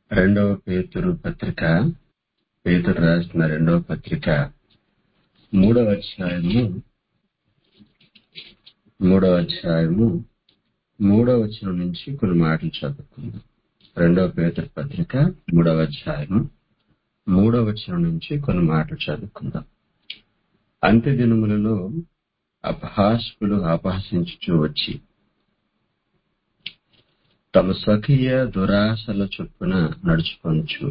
రెండవ పేతురు పత్రిక పేతురు రాసిన రెండవ పత్రిక మూడవ అధ్యాయము మూడవ అధ్యాయము మూడవ వచనం నుంచి కొన్ని మాటలు చదువుకుందాం రెండవ పేతురు పత్రిక మూడవ అధ్యాయము మూడవ వచనం నుంచి కొన్ని మాటలు చదువుకుందాం అంత్య దినములలో అపహాస్యులు అపహసించుచూ వచ్చి తమ స్వకీయ దురాశల చొప్పున నడుచుకొనచ్చు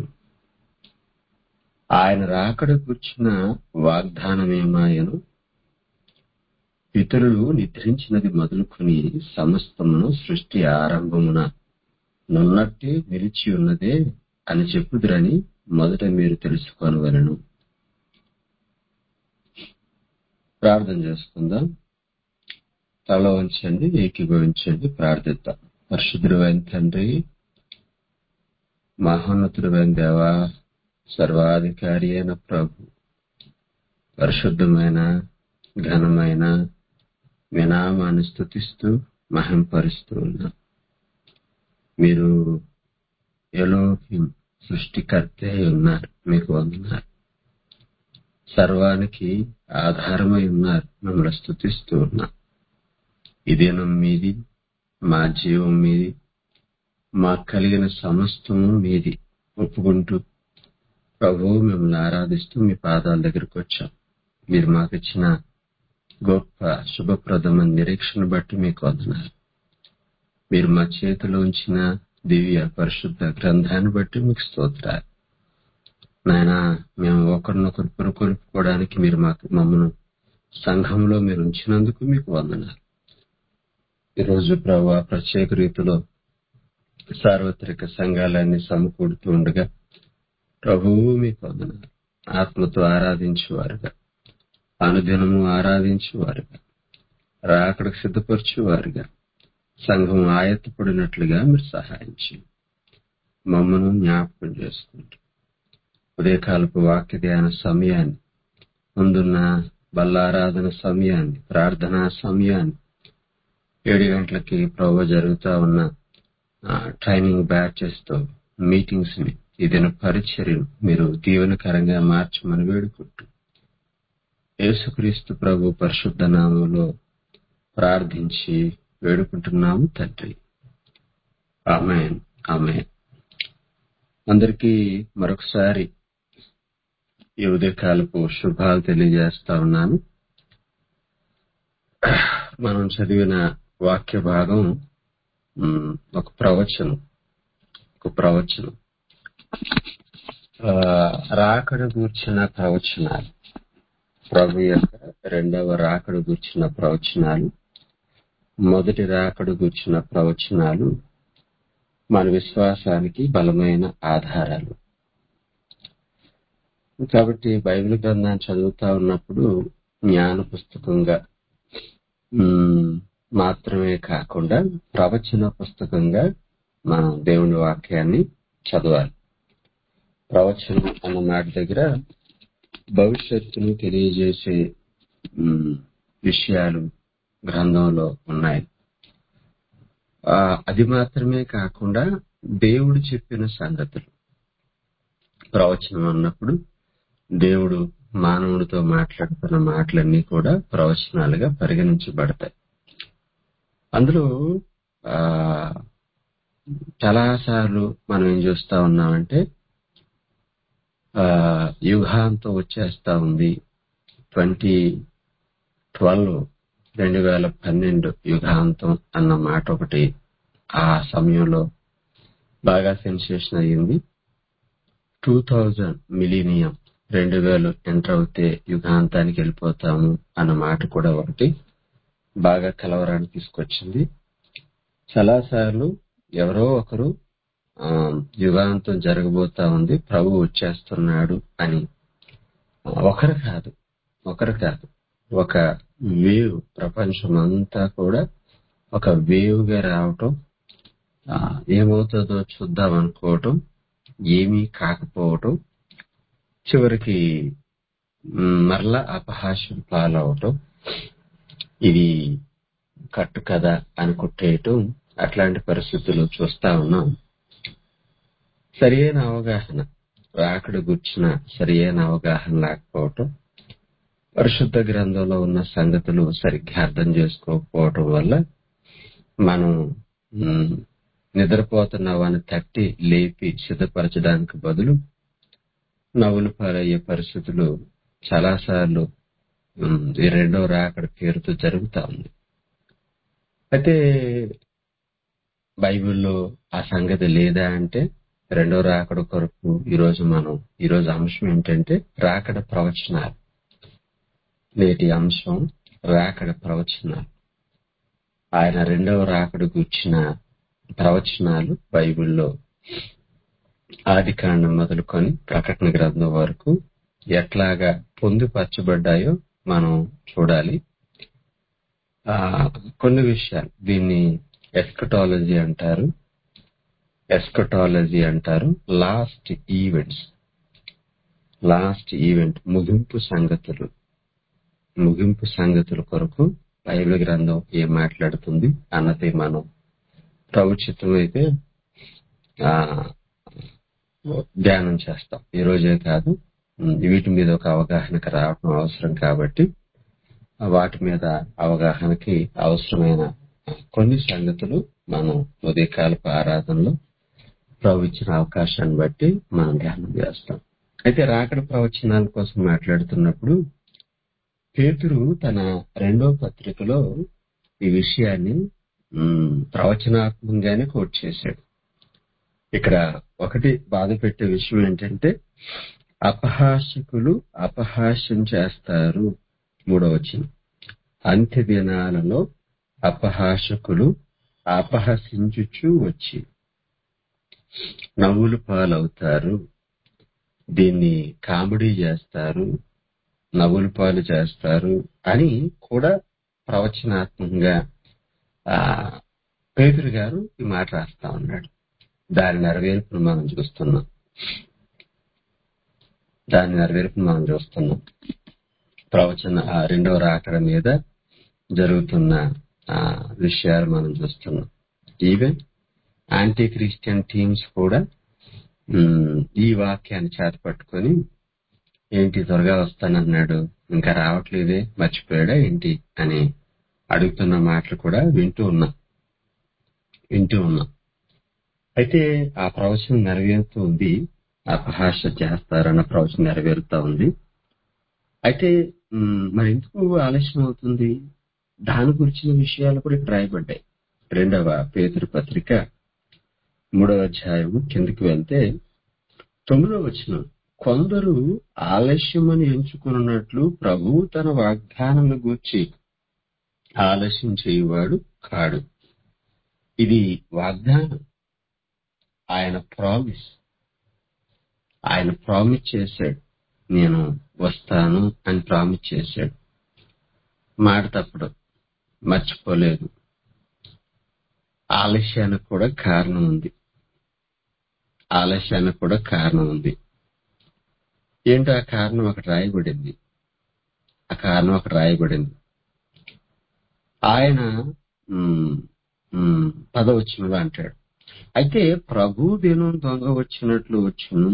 ఆయన రాకడ కూర్చున్న వాగ్దానమేమాయను పితరులు నిద్రించినది మొదలుకొని సమస్తమును సృష్టి ఆరంభమున నున్నట్టే నిలిచి ఉన్నదే అని చెప్పుదురని మొదట మీరు తెలుసుకొనవలను ప్రార్థన చేసుకుందాం తల వంచండి ఏకీభవించండి ప్రార్థిద్దాం పరిశుద్ధుడైన తండ్రి మహోన్నతుడైన దేవా సర్వాధికారి అయిన ప్రభు పరిశుద్ధమైన ఘనమైన వినామాన్ని స్థుతిస్తూ మహింపరుస్తూ ఉన్నా మీరు ఎలోహిం సృష్టికర్తే ఉన్నారు మీకు వందన్నారు సర్వానికి ఆధారమై ఉన్నారు మిమ్మల్ని స్థుతిస్తూ ఉన్నా ఇదేనం మీది మా జీవం మీది మాకు కలిగిన సమస్తము మీది ఒప్పుకుంటూ ప్రభువు మిమ్మల్ని ఆరాధిస్తూ మీ పాదాల దగ్గరికి వచ్చాం మీరు మాకు ఇచ్చిన గొప్ప శుభప్రదమైన నిరీక్షణ బట్టి మీకు వందనాలు మీరు మా చేతిలో ఉంచిన దివ్య పరిశుద్ధ గ్రంథాన్ని బట్టి మీకు స్తోత్రాలు నాయన మేము ఒకరినొకరు పురుకొల్పుకోవడానికి మీరు మాకు మమ్మను సంఘంలో మీరు ఉంచినందుకు మీకు వందనాలు ఈరోజు ప్రభు ప్రత్యేక రీతిలో సార్వత్రిక సంఘాలన్నీ సమకూడుతూ ఉండగా ప్రభువు మీకు వందనాలు ఆత్మతో ఆరాధించేవారుగా అనుదినము ఆరాధించేవారుగా రాకడకు సిద్ధపరచేవారుగా సంఘం ఆయత్తపడినట్లుగా మీరు సహాయం చేయండి మమ్మను జ్ఞాపకం చేసుకుంటూ ఉదయకాలపు వాక్య ధ్యాన సమయాన్ని ముందున్న బల్లారాధన సమయాన్ని ప్రార్థనా సమయాన్ని ఏడు గంటలకి ప్రభు జరుగుతా ఉన్న ట్రైనింగ్ బ్యాచెస్ తో మీటింగ్స్ ని ఈ దిన పరిచర్యను మీరు దీవెనకరంగా మార్చమని వేడుకుంటూ యేసుక్రీస్తు ప్రభు పరిశుద్ధ నామంలో ప్రార్థించి వేడుకుంటున్నాము తండ్రి ఆమె ఆమె అందరికీ మరొకసారి ఈ ఉదయకాలపు శుభాలు తెలియజేస్తా ఉన్నాను మనం చదివిన వాక్య భాగం ఒక ప్రవచనం ఒక ప్రవచనం రాకడ గూర్చిన ప్రవచనాలు ప్రభు యొక్క రెండవ రాకడ గూర్చిన ప్రవచనాలు మొదటి రాకడ గూర్చిన ప్రవచనాలు మన విశ్వాసానికి బలమైన ఆధారాలు కాబట్టి బైబిల్ గ్రంథాన్ని చదువుతా ఉన్నప్పుడు జ్ఞాన పుస్తకంగా మాత్రమే కాకుండా ప్రవచన పుస్తకంగా మనం దేవుని వాక్యాన్ని చదవాలి ప్రవచనం అన్న మాట దగ్గర భవిష్యత్తును తెలియజేసే విషయాలు గ్రంథంలో ఉన్నాయి అది మాత్రమే కాకుండా దేవుడు చెప్పిన సంగతులు ప్రవచనం అన్నప్పుడు దేవుడు మానవుడితో మాట్లాడుతున్న మాటలన్నీ కూడా ప్రవచనాలుగా పరిగణించబడతాయి అందులో ఆ చాలాసార్లు మనం ఏం చూస్తా ఉన్నామంటే ఆ యుగాంతం వచ్చేస్తా ఉంది ట్వంటీ ట్వెల్వ్ రెండు వేల పన్నెండు యుగాంతం అన్న మాట ఒకటి ఆ సమయంలో బాగా సెన్సేషన్ అయ్యింది టూ థౌజండ్ మిలీనియం రెండు వేలు ఎంటర్ అవుతే యుగాంతానికి వెళ్ళిపోతాము అన్న మాట కూడా ఒకటి బాగా కలవరాన్ని తీసుకొచ్చింది చాలాసార్లు ఎవరో ఒకరు యుగాంతం జరగబోతా ఉంది ప్రభు వచ్చేస్తున్నాడు అని ఒకరు కాదు ఒకరు కాదు ఒక వేవ్ ప్రపంచం అంతా కూడా ఒక వేవ్ గా రావటం ఏమవుతుందో చూద్దాం అనుకోవటం ఏమీ కాకపోవటం చివరికి మరలా అపహాస్యం పాలవటం ఇది కట్టు కదా అని కొట్టేయటం అట్లాంటి పరిస్థితులు చూస్తా ఉన్నాం సరియైన అవగాహన రాకడ గుర్చిన సరియైన అవగాహన లేకపోవటం పరిశుద్ధ గ్రంథంలో ఉన్న సంగతులు సరిగ్గా అర్థం చేసుకోకపోవటం వల్ల మనం మ్, నిద్రపోతున్నామని తట్టి లేపి సిద్ధపరచడానికి బదులు నవ్వులు పాలయ్యే పరిస్థితులు చాలాసార్లు మ్, ఈ రెండో రాకడ పేరుతో జరుగుతా ఉంది అయితే బైబిల్లో ఆ సంగతి లేదా అంటే రెండో రాకడ కొరకు ఈరోజు మనం ఈరోజు అంశం ఏంటంటే రాకడ ప్రవచనాలు నేటి అంశం రాకడ ప్రవచనాలు ఆయన రెండవ రాకడ గుర్చిన ప్రవచనాలు బైబిల్లో ఆది కాండం మొదలుకొని ప్రకటన గ్రంథం వరకు ఎట్లాగా పొందుపరచబడ్డాయో మనం చూడాలి ఆ కొన్ని విషయాలు దీన్ని ఎస్కటాలజీ అంటారు ఎస్కటాలజీ అంటారు లాస్ట్ ఈవెంట్స్ లాస్ట్ ఈవెంట్ ముగింపు సంగతులు ముగింపు సంగతుల కొరకు బైబిల్ గ్రంథం ఏం మాట్లాడుతుంది అన్నది మనం ప్రభుత్వం అయితే ఆ ధ్యానం చేస్తాం ఈ రోజే కాదు ఉమ్, వీటి మీద ఒక అవగాహనకు రావడం అవసరం కాబట్టి వాటి మీద అవగాహనకి అవసరమైన కొన్ని సంగతులు మనం ఉదయకాలపు ఆరాధనలో ప్రభు ఇచ్చిన అవకాశాన్ని బట్టి మనం ధ్యానం చేస్తాం అయితే రాకడ ప్రవచనాల కోసం మాట్లాడుతున్నప్పుడు పేతురు తన రెండో పత్రికలో ఈ విషయాన్ని ఉమ్, ప్రవచనాత్మకంగానే కోట్ చేశాడు ఇక్కడ ఒకటి బాధ పెట్టే విషయం ఏంటంటే అపహాసకులు అపహాస్యం చేస్తారు మూడవ వచనం అంత్య దినాలలో అపహాసకులు అపహసించుచు వచ్చి నవ్వులు పాలవుతారు దీన్ని కామెడీ చేస్తారు నవ్వులు పాలు చేస్తారు అని కూడా ప్రవచనాత్మకంగా ఆ పేదరు గారు ఈ మాట రాస్తా ఉన్నాడు దాని నెరవేర్పును మనం చూస్తున్నాం దాని నెరవేర్పును మనం చూస్తున్నాం ప్రవచన ఆ రెండవ రాకడ మీద జరుగుతున్న ఆ విషయాలు మనం చూస్తున్నాం ఈవెన్ యాంటీ క్రిస్టియన్ టీమ్స్ కూడా ఉమ్, ఈ వాక్యాన్ని చేత పట్టుకొని ఏంటి త్వరగా వస్తానన్నాడు ఇంకా రావట్లేదే మర్చిపోయాడా ఏంటి అని అడుగుతున్న మాటలు కూడా వింటూ ఉన్నాం వింటూ ఉన్నాం అయితే ఆ ప్రవచనం నెరవేరుతూ ఉంది అపహాస చేస్తారన్న ప్రవచనం నెరవేరుతా ఉంది అయితే ఉమ్, మరి ఎందుకు ఆలస్యం అవుతుంది దాని గురించిన విషయాలు కూడా ఇక్కడ రాయబడ్డాయి రెండవ పేతురు పత్రిక మూడవ అధ్యాయం కిందకి వెళ్తే తొమ్మిదవ వచనం కొందరు ఆలస్యమని ఎంచుకున్నట్లు ప్రభు తన వాగ్దానం గూర్చి ఆలస్యం చేయువాడు కాడు ఇది వాగ్దానం ఆయన ప్రామిస్ ఆయన ప్రామిస్ చేశాడు నేను వస్తాను అని ప్రామిస్ చేశాడు మాట తప్పడు మర్చిపోలేదు ఆలస్యానికి కూడా కారణం ఉంది ఆలస్యానికి కూడా కారణం ఉంది ఏంటో ఆ కారణం అక్కడ రాయబడింది ఆ కారణం అక్కడ రాయబడింది ఆయన ఉమ్, ఉమ్, పదవచనంలో అంటాడు అయితే ప్రభు దినం దొంగ వచ్చినట్లు వచ్చును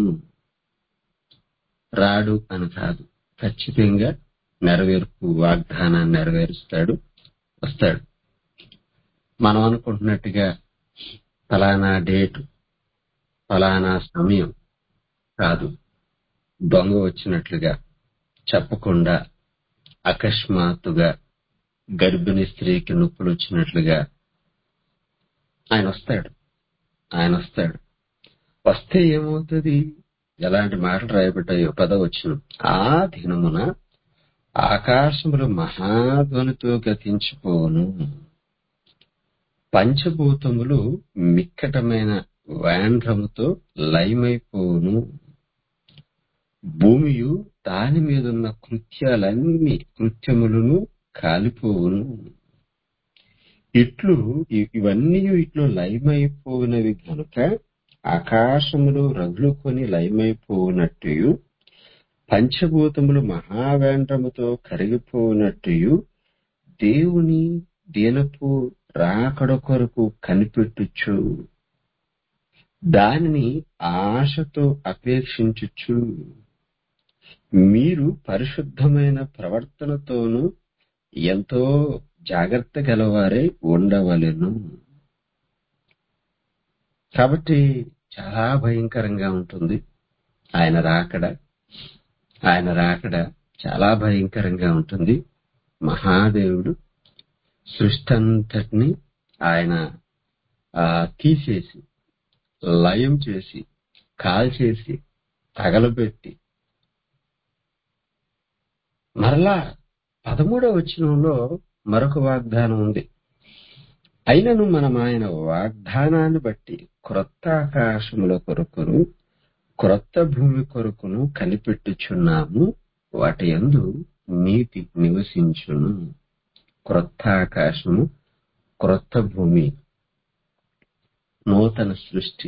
రాడు అని కాదు ఖచ్చితంగా నెరవేర్పు వాగ్దానాన్ని నెరవేరుస్తాడు వస్తాడు మనం అనుకుంటున్నట్టుగా ఫలానా డేట్ ఫలానా సమయం కాదు దొంగ వచ్చినట్లుగా చెప్పకుండా అకస్మాత్తుగా గర్భిణీ స్త్రీకి నొప్పులు వచ్చినట్లుగా ఆయన వస్తాడు ఆయన వస్తాడు వస్తే ఏమవుతుంది ఎలాంటి మాటలు రాయబడ్డాయో పదవచ్చును ఆ దినమున ఆకాశములు మహాధ్వనితో గతించిపోను పంచభూతములు మిక్కటమైన వేండ్రముతో లయమైపోను భూమియు దాని మీదున్న కృత్యాలన్నీ కృత్యములను కాలిపోవును ఇట్లు ఇ- ఇవన్నీ ఇట్లు లయమైపోయినవి కనుక ఆకాశములు రగులుకొని లయమైపోనట్టు పంచభూతములు మహావేంద్రముతో కరిగిపోనట్టు దేవుని దీనపు రాకడ కొరకు కనిపెట్టుచు దానిని ఆశతో అపేక్షించుచు మీరు పరిశుద్ధమైన ప్రవర్తనతోనూ ఎంతో జాగ్రత్త గలవారై ఉండవలెను కాబట్టి చాలా భయంకరంగా ఉంటుంది ఆయన రాకడ ఆయన రాకడ చాలా భయంకరంగా ఉంటుంది మహాదేవుడు సృష్టి అంతటిని ఆయన ఆ, తీసేసి లయం చేసి కాల్చేసి తగలబెట్టి మరలా పదమూడవ వచనంలో మరొక వాగ్దానం ఉంది అయినను మనం ఆయన వాగ్దానాన్ని బట్టి క్రొత్త ఆకాశముల కొరకును క్రొత్త భూమి కొరకును కనిపెట్టుచున్నాము వాటి యందు నీతి నివసించును క్రొత్త ఆకాశము క్రొత్త భూమి నూతన సృష్టి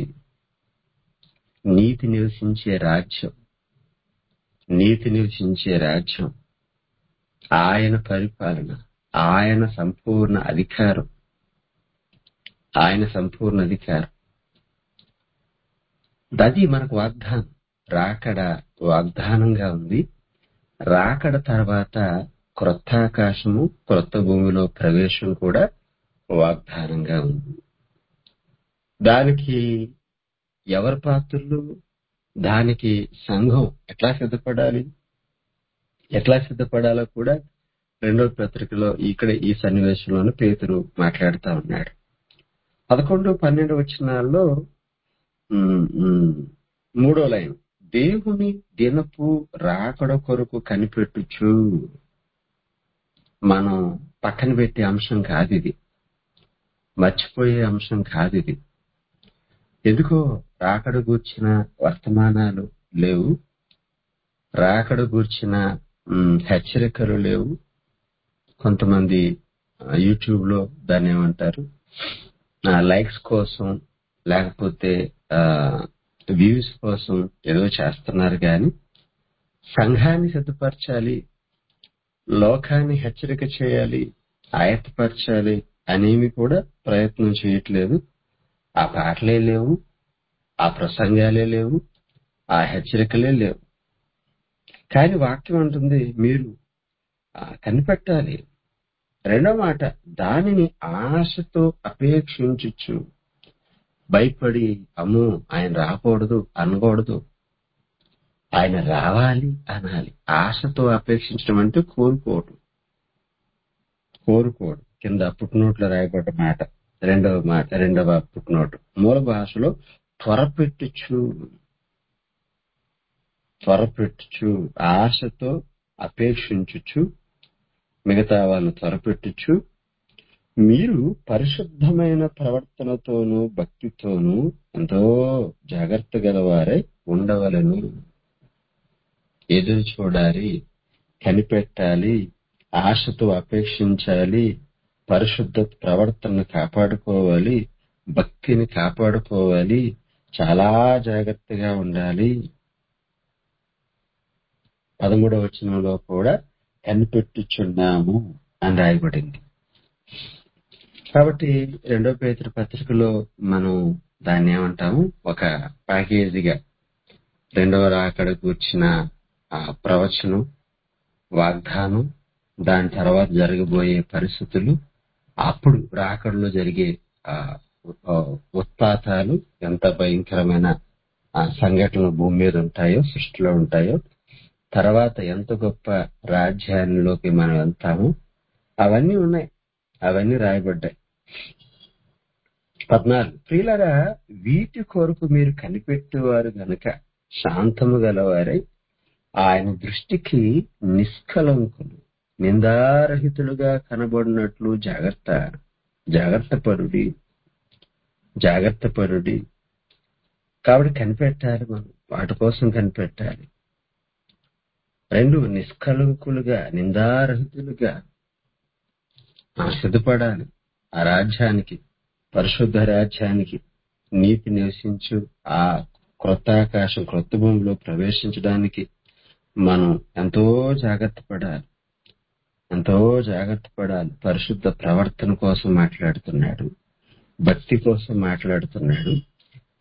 నీతి నివసించే రాజ్యం నీతి నివసించే రాజ్యం ఆయన పరిపాలన ఆయన సంపూర్ణ అధికారం ఆయన సంపూర్ణ అధికారం అది మనకు వాగ్దానం రాకడ వాగ్దానంగా ఉంది రాకడ తర్వాత క్రొత్త ఆకాశము క్రొత్త భూమిలో ప్రవేశం కూడా వాగ్దానంగా ఉంది దానికి ఎవరి పాత్రలు దానికి సంఘం ఎట్లా సిద్ధపడాలి ఎట్లా సిద్ధపడాలో కూడా రెండో పత్రికలో ఇక్కడ ఈ సన్నివేశంలోనే పేతురు మాట్లాడుతా ఉన్నాడు పదకొండు పన్నెండు వచనాల్లో ఉమ్, ఉమ్, మూడో లైన్ దేవుని దినపు రాకడ కొరకు కనిపెట్టుచు మనం పక్కన పెట్టే అంశం కాదు ఇది మర్చిపోయే అంశం కాదు ఇది ఎందుకో రాకడ గూర్చిన వర్తమానాలు లేవు రాకడ గూర్చిన ఉమ్, హెచ్చరికలు లేవు కొంతమంది యూట్యూబ్ లో దాన్ని ఏమంటారు లైక్స్ కోసం లేకపోతే వ్యూస్ కోసం ఏదో చేస్తున్నారు కానీ సంఘాన్ని సిద్ధపరచాలి లోకాన్ని హెచ్చరిక చేయాలి ఆయత్తపరచాలి అనేవి కూడా ప్రయత్నం చేయట్లేదు ఆ పాటలే లేవు ఆ ప్రసంగాలే లేవు ఆ హెచ్చరికలే లేవు కానీ వాక్యం అంటుంది మీరు ఆ, కనిపెట్టాలి రెండో మాట దానిని ఆశతో అపేక్షించచ్చు భయపడి అమ్మో ఆయన రాకూడదు అనకూడదు ఆయన రావాలి అనాలి ఆశతో అపేక్షించడం అంటే కోరుకోవడం కోరుకోవడం కింద పుట్టినోట్లో రాయబడ్డ మాట రెండవ మాట రెండవ పుట్టినోటు మూల భాషలో త్వరపెట్టుచు త్వరపెట్టుచు ఆశతో అపేక్షించుచు మిగతా వాళ్ళు త్వరపెట్టుచు మీరు పరిశుద్ధమైన ప్రవర్తనతోనూ భక్తితోనూ ఎంతో జాగ్రత్త గలవారై ఉండవలను ఎదురు చూడాలి కనిపెట్టాలి ఆశతో అపేక్షించాలి పరిశుద్ధ ప్రవర్తనను కాపాడుకోవాలి భక్తిని కాపాడుకోవాలి చాలా జాగ్రత్తగా ఉండాలి పదమూడవ వచనంలో కూడా కనిపెట్టుచున్నాము అని రాయబడింది కాబట్టి రెండో పేతురు పత్రికలో మనం దాన్ని ఏమంటాము ఒక ప్యాకేజీగా రెండవ రాకడ కూర్చిన ఆ ప్రవచనం వాగ్దానం దాని తర్వాత జరగబోయే పరిస్థితులు అప్పుడు రాకడలో జరిగే ఆ, ఆ, ఉత్పాతాలు ఎంత భయంకరమైన ఆ, సంఘటనలు భూమి మీద ఉంటాయో సృష్టిలో ఉంటాయో తర్వాత ఎంత గొప్ప రాజ్యాల్లోకి మనం వెళ్తామో అవన్నీ ఉన్నాయి అవన్నీ రాయబడ్డాయి పద్నాలుగు ప్రియులరా వీటి కొరకు మీరు కనిపెట్టేవారు గనుక శాంతము గలవారై ఆయన దృష్టికి నిష్కలంకులు నిందారహితులుగా కనబడినట్లు జాగ్రత్త జాగ్రత్త పరుడి జాగ్రత్త పరుడి కాబట్టి కనిపెట్టాలి మనం వాటి కోసం కనిపెట్టాలి రెండు నిష్కలంకులుగా నిందారహితులుగా మనం సిద్ధపడాలి ఆ రాజ్యానికి పరిశుద్ధ రాజ్యానికి నీతి నివసించు ఆ క్రొత్త ఆకాశం క్రొత్త భూమిలో ప్రవేశించడానికి మనం ఎంతో జాగ్రత్త పడాలి ఎంతో జాగ్రత్త పడాలి పరిశుద్ధ ప్రవర్తన కోసం మాట్లాడుతున్నాడు భక్తి కోసం మాట్లాడుతున్నాడు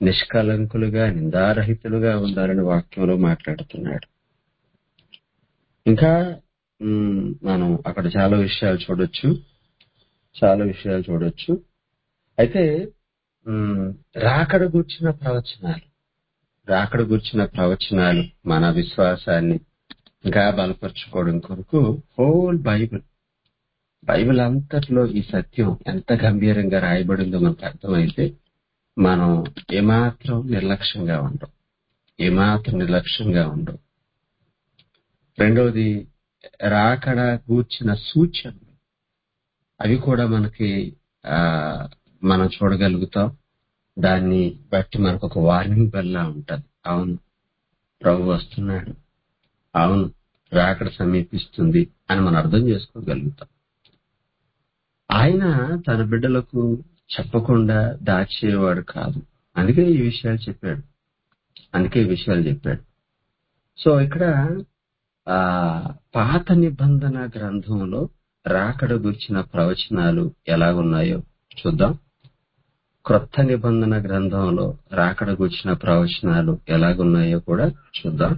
నిష్కలంకులుగా నిందారహితులుగా ఉండాలని వాక్యంలో మాట్లాడుతున్నాడు ఇంకా మ్, మనం అక్కడ చాలా విషయాలు చూడొచ్చు చాలా విషయాలు చూడొచ్చు అయితే మ్, రాకడ గూర్చిన ప్రవచనాలు రాకడ గూర్చిన ప్రవచనాలు మన విశ్వాసాన్ని ఇంకా బలపరచుకోవడం కొరకు హోల్ బైబిల్ బైబిల్ అంతట్లో ఈ సత్యం ఎంత గంభీరంగా రాయబడిందో మనకు అర్థమైతే మనం ఏమాత్రం నిర్లక్ష్యంగా ఉండం ఏమాత్రం నిర్లక్ష్యంగా ఉండం రెండవది రాకడ కూర్చిన సూచనలు అవి కూడా మనకి ఆ మనం చూడగలుగుతాం దాన్ని బట్టి మనకు ఒక వార్నింగ్ బెల్లా ఉంటది అవును ప్రభు వస్తున్నాడు అవును రాకడ సమీపిస్తుంది అని మనం అర్థం చేసుకోగలుగుతాం ఆయన తన బిడ్డలకు చెప్పకుండా దాచేవాడు కాదు అందుకే ఈ విషయాలు చెప్పాడు అందుకే ఈ విషయాలు చెప్పాడు సో ఇక్కడ ఆ పాత నిబంధన గ్రంథంలో రాకడ గుర్చిన ప్రవచనాలు ఎలాగున్నాయో చూద్దాం క్రొత్త నిబంధన గ్రంథంలో రాకడ గుర్చిన ప్రవచనాలు ఎలాగున్నాయో కూడా చూద్దాం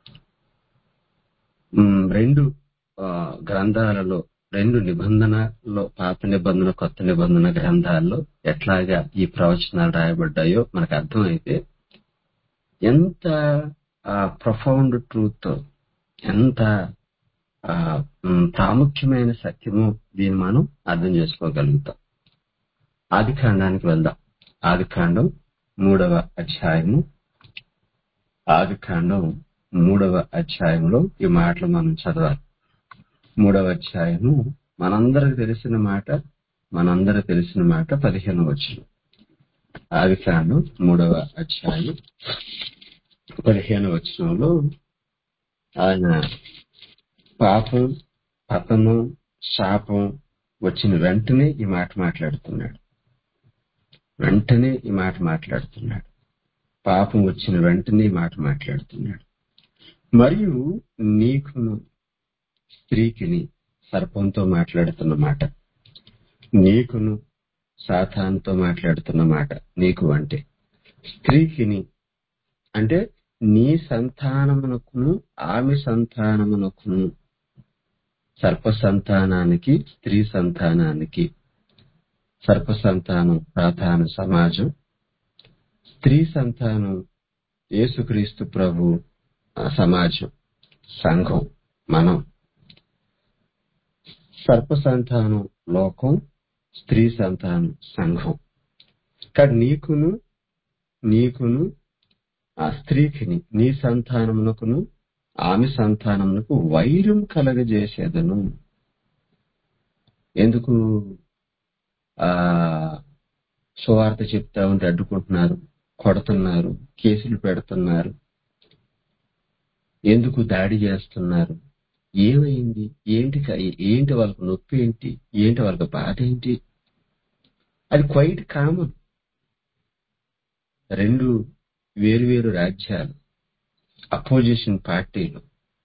మ్, రెండు ఆ, గ్రంథాలలో రెండు నిబంధనలో పాత నిబంధన కొత్త నిబంధన గ్రంథాల్లో ఎట్లాగా ఈ ప్రవచనాలు రాయబడ్డాయో మనకు అర్థమైతే ఎంత ప్రొఫౌండ్ ట్రూత్ ఎంత ఆ, మ్, ప్రాముఖ్యమైన సత్యము దీన్ని మనం అర్థం చేసుకోగలుగుతాం ఆది కాండానికి వెళ్దాం ఆది కాండం మూడవ అధ్యాయము ఆది కాండం మూడవ అధ్యాయంలో ఈ మాటలు మనం చదవాలి మూడవ అధ్యాయము మనందరికి తెలిసిన మాట మనందరికి తెలిసిన మాట పదిహేను వచ్చిన ఆది కాండం మూడవ అధ్యాయం పదిహేను వచనంలో ఆయన పాపం పతనం శాపం వచ్చిన వెంటనే ఈ మాట మాట్లాడుతున్నాడు వెంటనే ఈ మాట మాట్లాడుతున్నాడు పాపం వచ్చిన వెంటనే ఈ మాట మాట్లాడుతున్నాడు మరియు నీకును స్త్రీకిని సర్పంతో మాట్లాడుతున్న మాట నీకును సాతాన్తో మాట్లాడుతున్న మాట నీకు అంటే స్త్రీకిని అంటే నీ సంతానమునకును ఆమె సంతానమునకును సర్ప సంతానానికి స్త్రీ సంతానానికి సర్ప సంతానం ప్రధాన సమాజం స్త్రీ సంతానం యేసుక్రీస్తు ప్రభు ఆ సమాజం సంఘం మనం సర్ప సంతానం లోకం స్త్రీ సంతానం సంఘం కానీ నీకును నీకును ఆ స్త్రీకిని నీ సంతానమునకును ఆమె సంతానమునకు వైరం కలగజేసేదను ఎందుకు ఆ సువార్త చెప్తా ఉంటే అడ్డుకుంటున్నారు కొడుతున్నారు కేసులు పెడుతున్నారు ఎందుకు దాడి చేస్తున్నారు ఏమైంది ఏంటి క- ఏంటి వాళ్ళకు నొప్పి ఏంటి ఏంటి వాళ్ళకి బాధ ఏంటి అది క్వైట్ కామన్ రెండు వేరువేరు రాజ్యాలు అపోజిషన్ పార్టీలు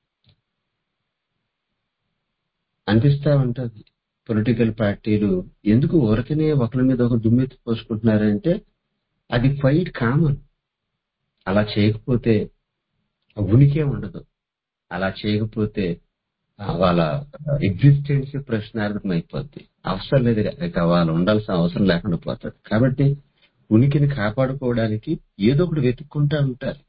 అనిపిస్తా ఉంటది పొలిటికల్ పార్టీలు ఎందుకు ఊరకనే ఒకరి మీద ఒక దుమ్మెత్తి పోసుకుంటున్నారంటే అది క్వైట్ కామన్ అలా చేయకపోతే ఉనికే ఉండదు అలా చేయకపోతే ఆ, వాళ్ళ ఎగ్జిస్టెన్స్ ప్రశ్నార్థం అయిపోద్ది అవసరం లేదు ఇక వాళ్ళు ఉండాల్సిన అవసరం లేకుండా పోతుంది కాబట్టి ఉనికిని కాపాడుకోవడానికి ఏదో ఒకటి వెతుక్కుంటా ఉంటారు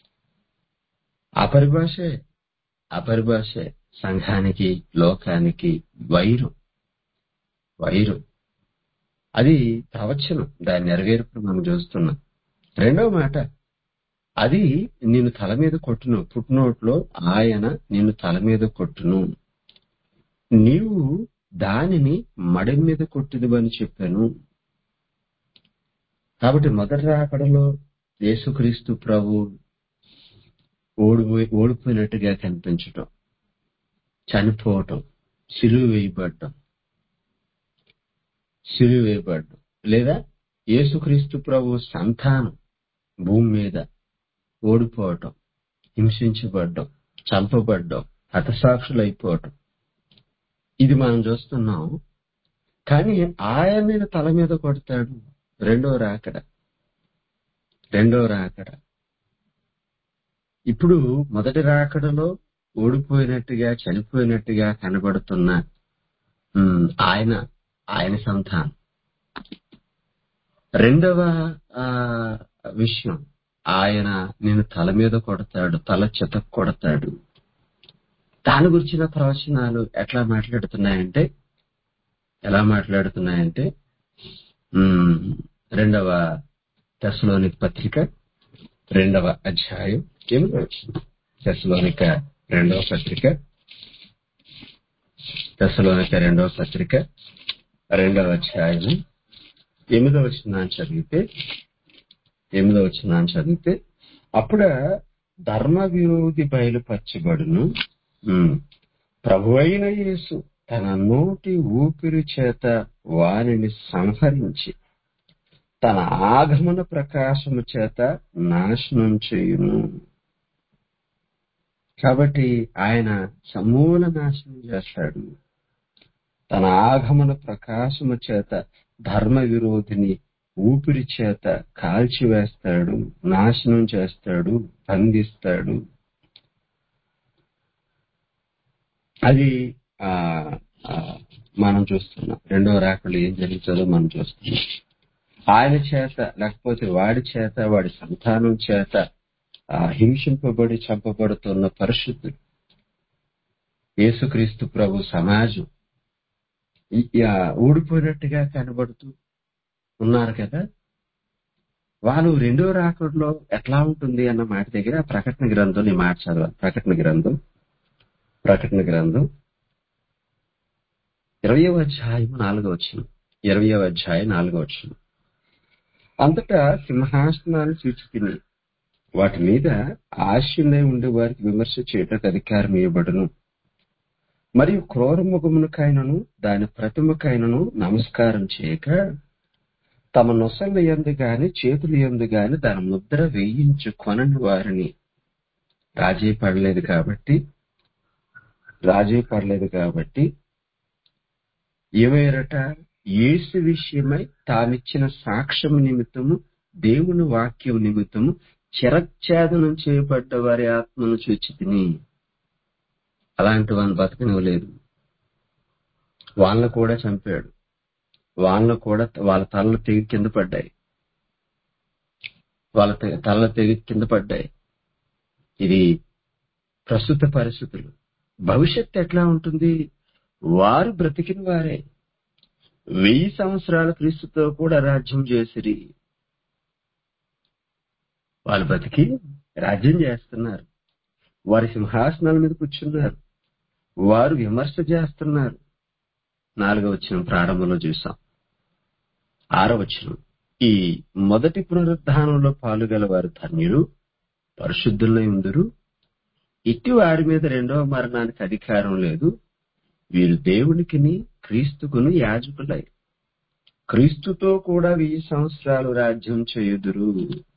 ఆ పరిభాషే ఆ పరిభాషే సంఘానికి లోకానికి వైరం వైరం అది ప్రవచనం దాని నెరవేర్పు మనం చూస్తున్నాం రెండవ మాట అది నిన్ను తల మీద కొట్టును పుట్టినోట్లో ఆయన నిన్ను తల మీద కొట్టును నీవు దానిని మడి మీద కొట్టిదివని చెప్పాను కాబట్టి మొదటి రాకడలో యేసుక్రీస్తు ప్రభు ఓడిపోయి ఓడిపోయినట్టుగా కనిపించటం చనిపోవటం సిలువ వేయబడటం సిలువ వేయబడటం లేదా యేసుక్రీస్తు ప్రభు సంతానం భూమి మీద ఓడిపోవటం హింసించబడ్డం చంపబడ్డం హతసాక్షులు అయిపోవటం ఇది మనం చూస్తున్నాం కానీ ఆయన తల మీద కొడతాడు రెండో రాకడ రెండో రాకడ ఇప్పుడు మొదటి రాకడలో ఓడిపోయినట్టుగా చనిపోయినట్టుగా కనబడుతున్న ఉమ్, ఆయన ఆయన సంతానం రెండవ ఆ, విషయం ఆయన నేను తల మీద కొడతాడు తల చెత కొడతాడు దాని గురించిన ప్రవచనాలు ఎట్లా మాట్లాడుతున్నాయంటే ఎలా మాట్లాడుతున్నాయంటే ఉమ్, రెండవ తెసలోనిక పత్రిక రెండవ అధ్యాయం ఎనిమిదవ వచనం. తెసలోనిక రెండవ పత్రిక తెసలోనిక రెండవ పత్రిక రెండవ అధ్యాయం ఎనిమిదవ వచనాన్ని చదివితే ఎనిమిదవ వచనాన్ని చదివితే అప్పుడ ధర్మ విరోధి బయలుపరచబడును ఉమ్. ప్రభువైన యేసు తన నోటి ఊపిరి చేత వారిని సంహరించి తన ఆగమన ప్రకాశము చేత నాశనం చేయును కాబట్టి ఆయన సమూల నాశనం చేస్తాడు తన ఆగమన ప్రకాశము చేత ధర్మ విరోధిని ఊపిరి చేత కాల్చివేస్తాడు నాశనం చేస్తాడు బంధిస్తాడు అది ఆ ఆ, మనం చూస్తున్నాం రెండో రాకలు ఏం జరుగుతుందో మనం చూస్తున్నాం ఆయన చేత లేకపోతే వాడి చేత వాడి సంతానం చేత ఆ, హింసింపబడి చంపబడుతున్న పరిశుద్ధులు యేసుక్రీస్తు ప్రభు సమాజం ఈ- ఆ, ఊడిపోయినట్టుగా కనబడుతూ ఉన్నారు కదా వాళ్ళు రెండో రాకడలో ఎట్లా ఉంటుంది అన్న మాట దగ్గర ప్రకటన గ్రంథం నేను మాట చదవాలి ప్రకటన గ్రంథం ప్రకటన గ్రంథం ఇరవయో అధ్యాయం నాలుగో వచ్చిన ఇరవయో అధ్యాయం నాలుగో వచ్చిన అంతటా సింహాసనాలు చూచి తిని వాటి మీద ఆశీనై ఉండే వారికి విమర్శ చేయటకు అధికారం ఇవ్వబడును మరియు క్రూరముఖమునకైనను దాని ప్రతిమకైనను నమస్కారం చేయక తమ నొసళ్ళ ఎందు గాని చేతుల ఎందు గాని దాని ముద్ర వేయించు కొనని వారిని రాజీ పడలేదు కాబట్టి రాజీ పడలేదు కాబట్టి ఏమయ్యారట యేసు విషయమై తామిచ్చిన సాక్ష్యం నిమిత్తము దేవుని వాక్యం నిమిత్తము చిరచ్ఛేదనం చేయబడ్డ వారి ఆత్మను చూచి తిని అలాంటి వాడిని బతకనివ్వలేదు వాళ్ళను కూడా చంపాడు వాళ్ళను కూడా వాళ్ళ తలలు తెగి కింద పడ్డాయి వాళ్ళ తె- తలలు తెగి కింద పడ్డాయి ఇది ప్రస్తుత పరిస్థితులు భవిష్యత్తు ఎట్లా ఉంటుంది వారు బ్రతికిన వారే వెయ్యి సంవత్సరాల క్రీస్తుతో కూడా రాజ్యం చేసిరి వాళ్ళు బ్రతికి రాజ్యం చేస్తున్నారు వారి సింహాసనాల మీద కూర్చున్నారు వారు విమర్శ చేస్తున్నారు నాలుగవ వచనం ప్రారంభంలో చూసాం ఆరవ వచనం ఈ మొదటి పునరుద్ధానంలో పాలుగల వారు ధన్యులు పరిశుద్ధులై ఉందరు ఇట్టి వారి మీద రెండవ మరణానికి అధికారం లేదు వీరు దేవునికిని క్రీస్తుకును యాజకులై క్రీస్తుతో కూడా వెయ్యి సంవత్సరాలు రాజ్యం చేయుదురు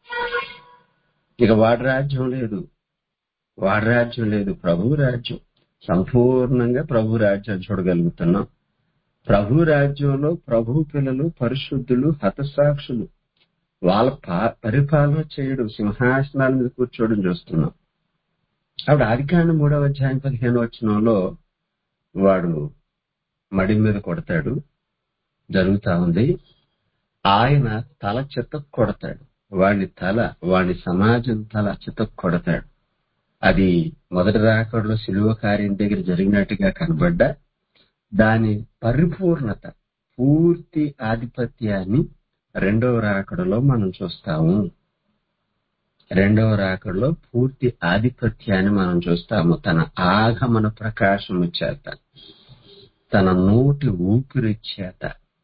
ఇక వాడి రాజ్యం లేదు వాడి రాజ్యం లేదు ప్రభు రాజ్యం సంపూర్ణంగా ప్రభు రాజ్యం చూడగలుగుతున్నాం ప్రభు రాజ్యంలో ప్రభు పిల్లలు పరిశుద్ధులు హతసాక్షులు వాళ్ళ పా- పరిపాలన చేయడం సింహాసనాల మీద కూర్చోవడం చూస్తున్నాం ఆవిడ ఆదికాండ మూడవ అధ్యాయం పదిహేను వచనంలో వాడు మడి మీద కొడతాడు జరుగుతా ఉంది ఆయన తల చితక్ కొడతాడు వాడి తల వాడి సమాజం తల చితక్ కొడతాడు అది మొదటి రాకడలో సిలువ కార్యం దగ్గర జరిగినట్టుగా కనబడ్డా దాని పరిపూర్ణత పూర్తి ఆధిపత్యాన్ని రెండవ రాకడలో మనం చూస్తాము రెండవ రాకడలో పూర్తి ఆధిపత్యాన్ని మనం చూస్తాము తన ఆగమన ప్రకాశము చేత తన నోటి ఊపిరి చేత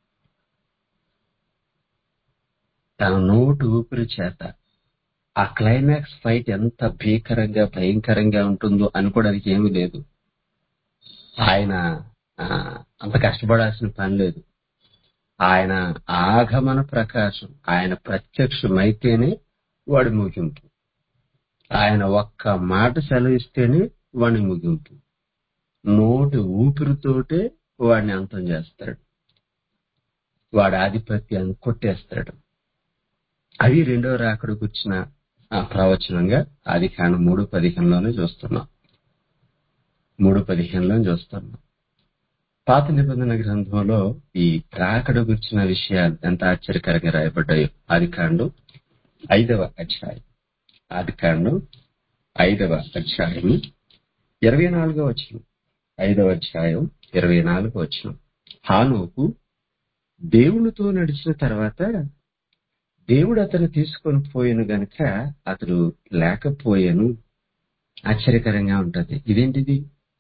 తన నోటి ఊపిరి చేత ఆ క్లైమాక్స్ ఫైట్ ఎంత భీకరంగా భయంకరంగా ఉంటుందో అనుకోవడానికి ఏమీ లేదు ఆయన ఆ, అంత కష్టపడాల్సిన పని లేదు ఆయన ఆగమన ప్రకాశం ఆయన ప్రత్యక్షమైతేనే వాడి ముగింపు ఆయన ఒక్క మాట సెలవిస్తేనే వాడి ముగింపు నోటి ఊపిరితోటే వాడిని అంతం చేస్తాడు వాడి ఆధిపత్యాన్ని కొట్టేస్తాడు అవి రెండో రాకడికి వచ్చిన ఆ ప్రవచనంగా ఆది కాండం మూడు పదిహేనులోనే చూస్తున్నాం మూడు పదిహేనులో చూస్తున్నాం పాత నిబంధన గ్రంథంలో ఈ రాకడ గురించిన విషయాలు ఎంత ఆశ్చర్యకరంగా రాయబడ్డాయో ఆది కాండం ఐదవ అధ్యాయం ఆది కాండం ఐదవ అధ్యాయం ఇరవై నాలుగో వచ్చిన ఐదవ అధ్యాయం ఇరవై నాలుగో వచ్చిన హానోకు దేవునితో నడిచిన తర్వాత దేవుడు అతను తీసుకొని పోయాను గనక అతడు లేకపోయాను ఆశ్చర్యకరంగా ఉంటది ఇదేంటిది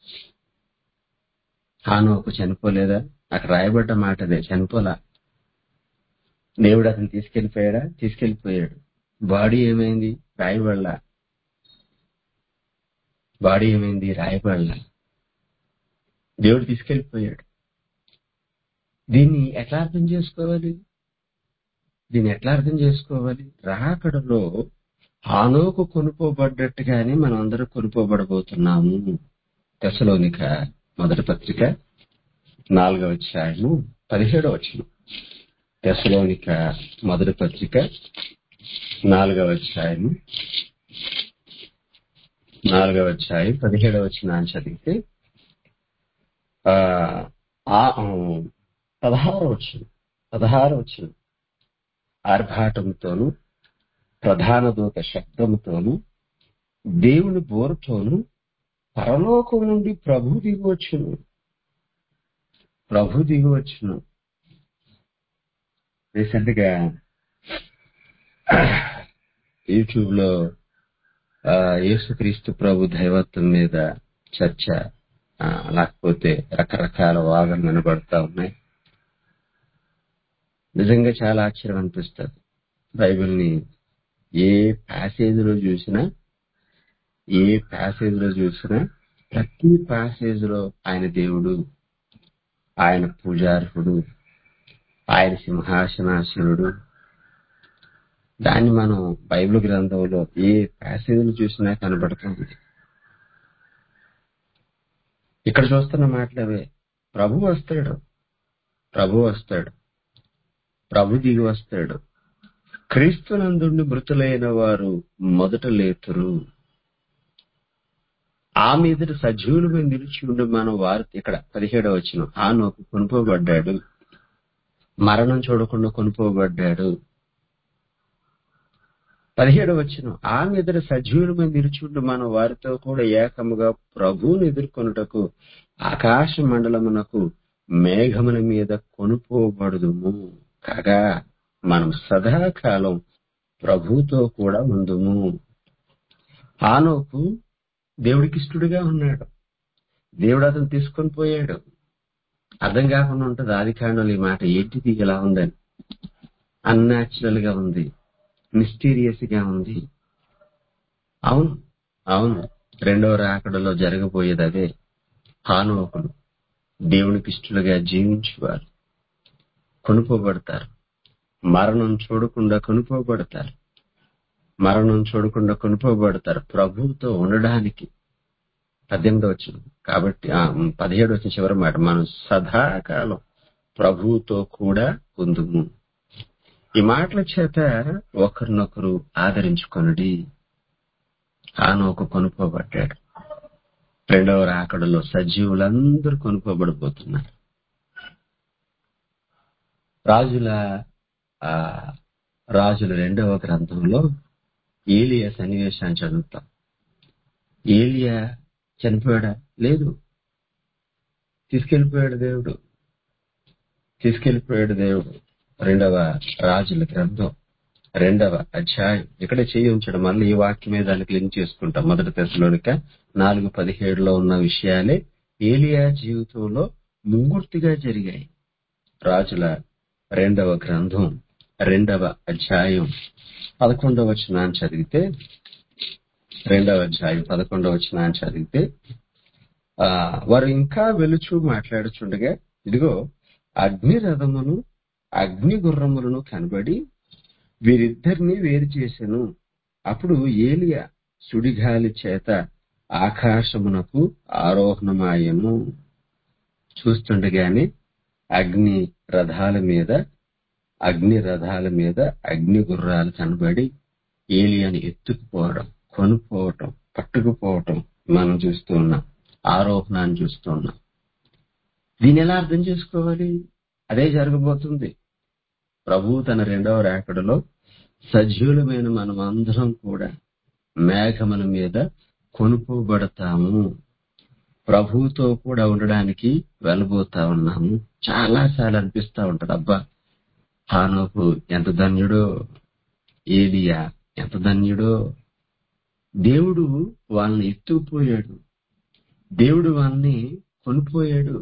హానోకు చనిపోలేదా అక్కడ రాయబడ్డ మాట అదే చనిపోలా దేవుడు అతను తీసుకెళ్లిపోయాడా తీసుకెళ్లిపోయాడు బాడీ ఏమైంది రాయబడలా బాడీ ఏమైంది రాయబడలా దేవుడు తీసుకెళ్లిపోయాడు దీన్ని ఎట్లా అర్థం చేసుకోవాలి దీన్ని ఎట్లా అర్థం చేసుకోవాలి రాకడలో హానోకు కొనుక్కోబడ్డట్టుగానే మనం అందరం కొనుక్కోబడబోతున్నాము దశలోనిక మొదటి పత్రిక నాలుగవ అధ్యాయము పదిహేడవ వచ్చిన దశలోనిక మొదటి పత్రిక నాలుగవ అధ్యాయము నాలుగవ అధ్యాయం పదిహేడవ వచ్చిన చదివితే ఆ ఆ, పదహారు వచ్చిన పదహారు వచ్చిన ఆర్భాటంతోను ప్రధాన దూత శబ్దముతోను దేవుని బోరుతోను పరలోకం నుండి ప్రభు దిగివచ్చును ప్రభు దిగివచ్చును రీసెంట్ గా యూట్యూబ్ లో ఆ, యేసుక్రీస్తు ప్రభు దైవత్వం మీద చర్చ ఆ, లేకపోతే రకరకాల వాదనలు వినబడతా ఉన్నాయి నిజంగా చాలా ఆశ్చర్యం అనిపిస్తుంది బైబిల్ ని ఏ ప్యాసేజ్ లో చూసినా ఏ ప్యాసేజ్ లో చూసినా ప్రతి ప్యాసేజ్ లో ఆయన దేవుడు ఆయన పూజార్హుడు ఆయన సింహాసనాసనుడు దాన్ని మనం బైబిల్ గ్రంథంలో ఏ ప్యాసేజ్ చూసినా కనబడుతుంది ఇక్కడ చూస్తున్న మాటలవే ప్రభు వస్తాడు ప్రభు వస్తాడు ప్రభు దిగి వస్తాడు క్రీస్తునందుండి మృతులైన వారు మొదట లేతురు ఆ మీదట సజీవుల మీద నిలిచి ఉండి మనం వారు ఇక్కడ పదిహేడవ వచ్చిన ఆనోకు కొనుకోబడ్డాడు మరణం చూడకుండా కొనుకోబడ్డాడు పదిహేడవ వచ్చిన ఆ మీదట సజీవుల మీద నిలిచి ఉండి మనం వారితో కూడా ఏకముగా ప్రభువుని ఎదుర్కొనుటకు ఆకాశ మండలమునకు మేఘముల మీద కొనుకోబడుదుము కాగా మనం సదాకాలం ప్రభుతో కూడా ఉందుము ఆనోకు దేవుడికి ఇష్టడుగా ఉన్నాడు దేవుడు అతను తీసుకొని పోయాడు అర్థం కాకుండా ఉంటది ఆది కాండంలో ఈ మాట ఏంటిది ఇలా ఉందని అన్యాచురల్ గా ఉంది మిస్టీరియస్ గా ఉంది అవును అవును రెండవ రాకడలో జరగబోయేది అదే హానోకులు దేవునికి ఇష్టలుగా జీవించేవారు కొనుక్కోబడతారు మరణం చూడకుండా కొనుక్కోబడతారు మరణం చూడకుండా కొనుక్కోబడతారు ప్రభువుతో ఉండడానికి పద్దెనిమిది వచ్చిన కాబట్టి ఆ, పదిహేడు వచ్చిన చివరి మాట మనం సదాకాలం ప్రభువుతో కూడా ఉందుము ఈ మాటల చేత ఒకరినొకరు ఆదరించుకొనుడి ఆనోకు కొనుక్కోబడ్డాడు రెండవ రాకడలో సజీవులందరూ కొనుక్కోబడిపోతున్నారు రాజుల ఆ రాజుల రెండవ గ్రంథంలో ఏలియా సన్నివేశాన్ని చదువుతాం ఏలియా చనిపోయాడా లేదు తీసుకెళ్లిపోయాడు దేవుడు తీసుకెళ్లిపోయాడు దేవుడు రెండవ రాజుల గ్రంథం రెండవ అధ్యాయం ఇక్కడ చేయి ఉంచడం మళ్ళీ ఈ వాక్యమే దానికి లింక్ చేసుకుంటాం మొదటి దశలోనిక నాలుగు పదిహేడులో ఉన్న విషయాలే ఏలియా జీవితంలో ముంగుర్తిగా జరిగాయి రాజుల రెండవ గ్రంథం రెండవ అధ్యాయం పదకొండవ వచనాన్ని చదివితే రెండవ అధ్యాయం పదకొండవ వచనాన్ని చదివితే ఆ వారు ఇంకా వెలుచు మాట్లాడుచుండగా ఇదిగో అగ్ని రథమును అగ్ని గుర్రములను కనబడి వీరిద్దరిని వేరు చేసెను అప్పుడు ఏలియా సుడిగాలి చేత ఆకాశమునకు ఆరోహణమాయను చూస్తుండగానే అగ్ని రథాల మీద అగ్ని రథాల మీద అగ్ని గుర్రాలు కనబడి ఏలియాని ఎత్తుకుపోవడం కొనుక్కోవటం పట్టుకుపోవటం మనం చూస్తూ ఉన్నాం ఆరోపణాన్ని చూస్తూ ఉన్నాం దీన్ని ఎలా అర్థం చేసుకోవాలి అదే జరగబోతుంది ప్రభు తన రెండవ రాకడలో సజీవులమైన మనం అందరం కూడా మేఘముల మీద కొనుక్కోబడతాము ప్రభువుతో కూడా ఉండడానికి వెళ్ళబోతా ఉన్నాము చాలా సార్లు అనిపిస్తా ఉంటది అబ్బా హానోకు ఎంత ధన్యుడో ఏలియా ఎంత ధన్యుడో దేవుడు వాళ్ళని ఎత్తుకుపోయాడు దేవుడు వాళ్ళని కొనిపోయాడు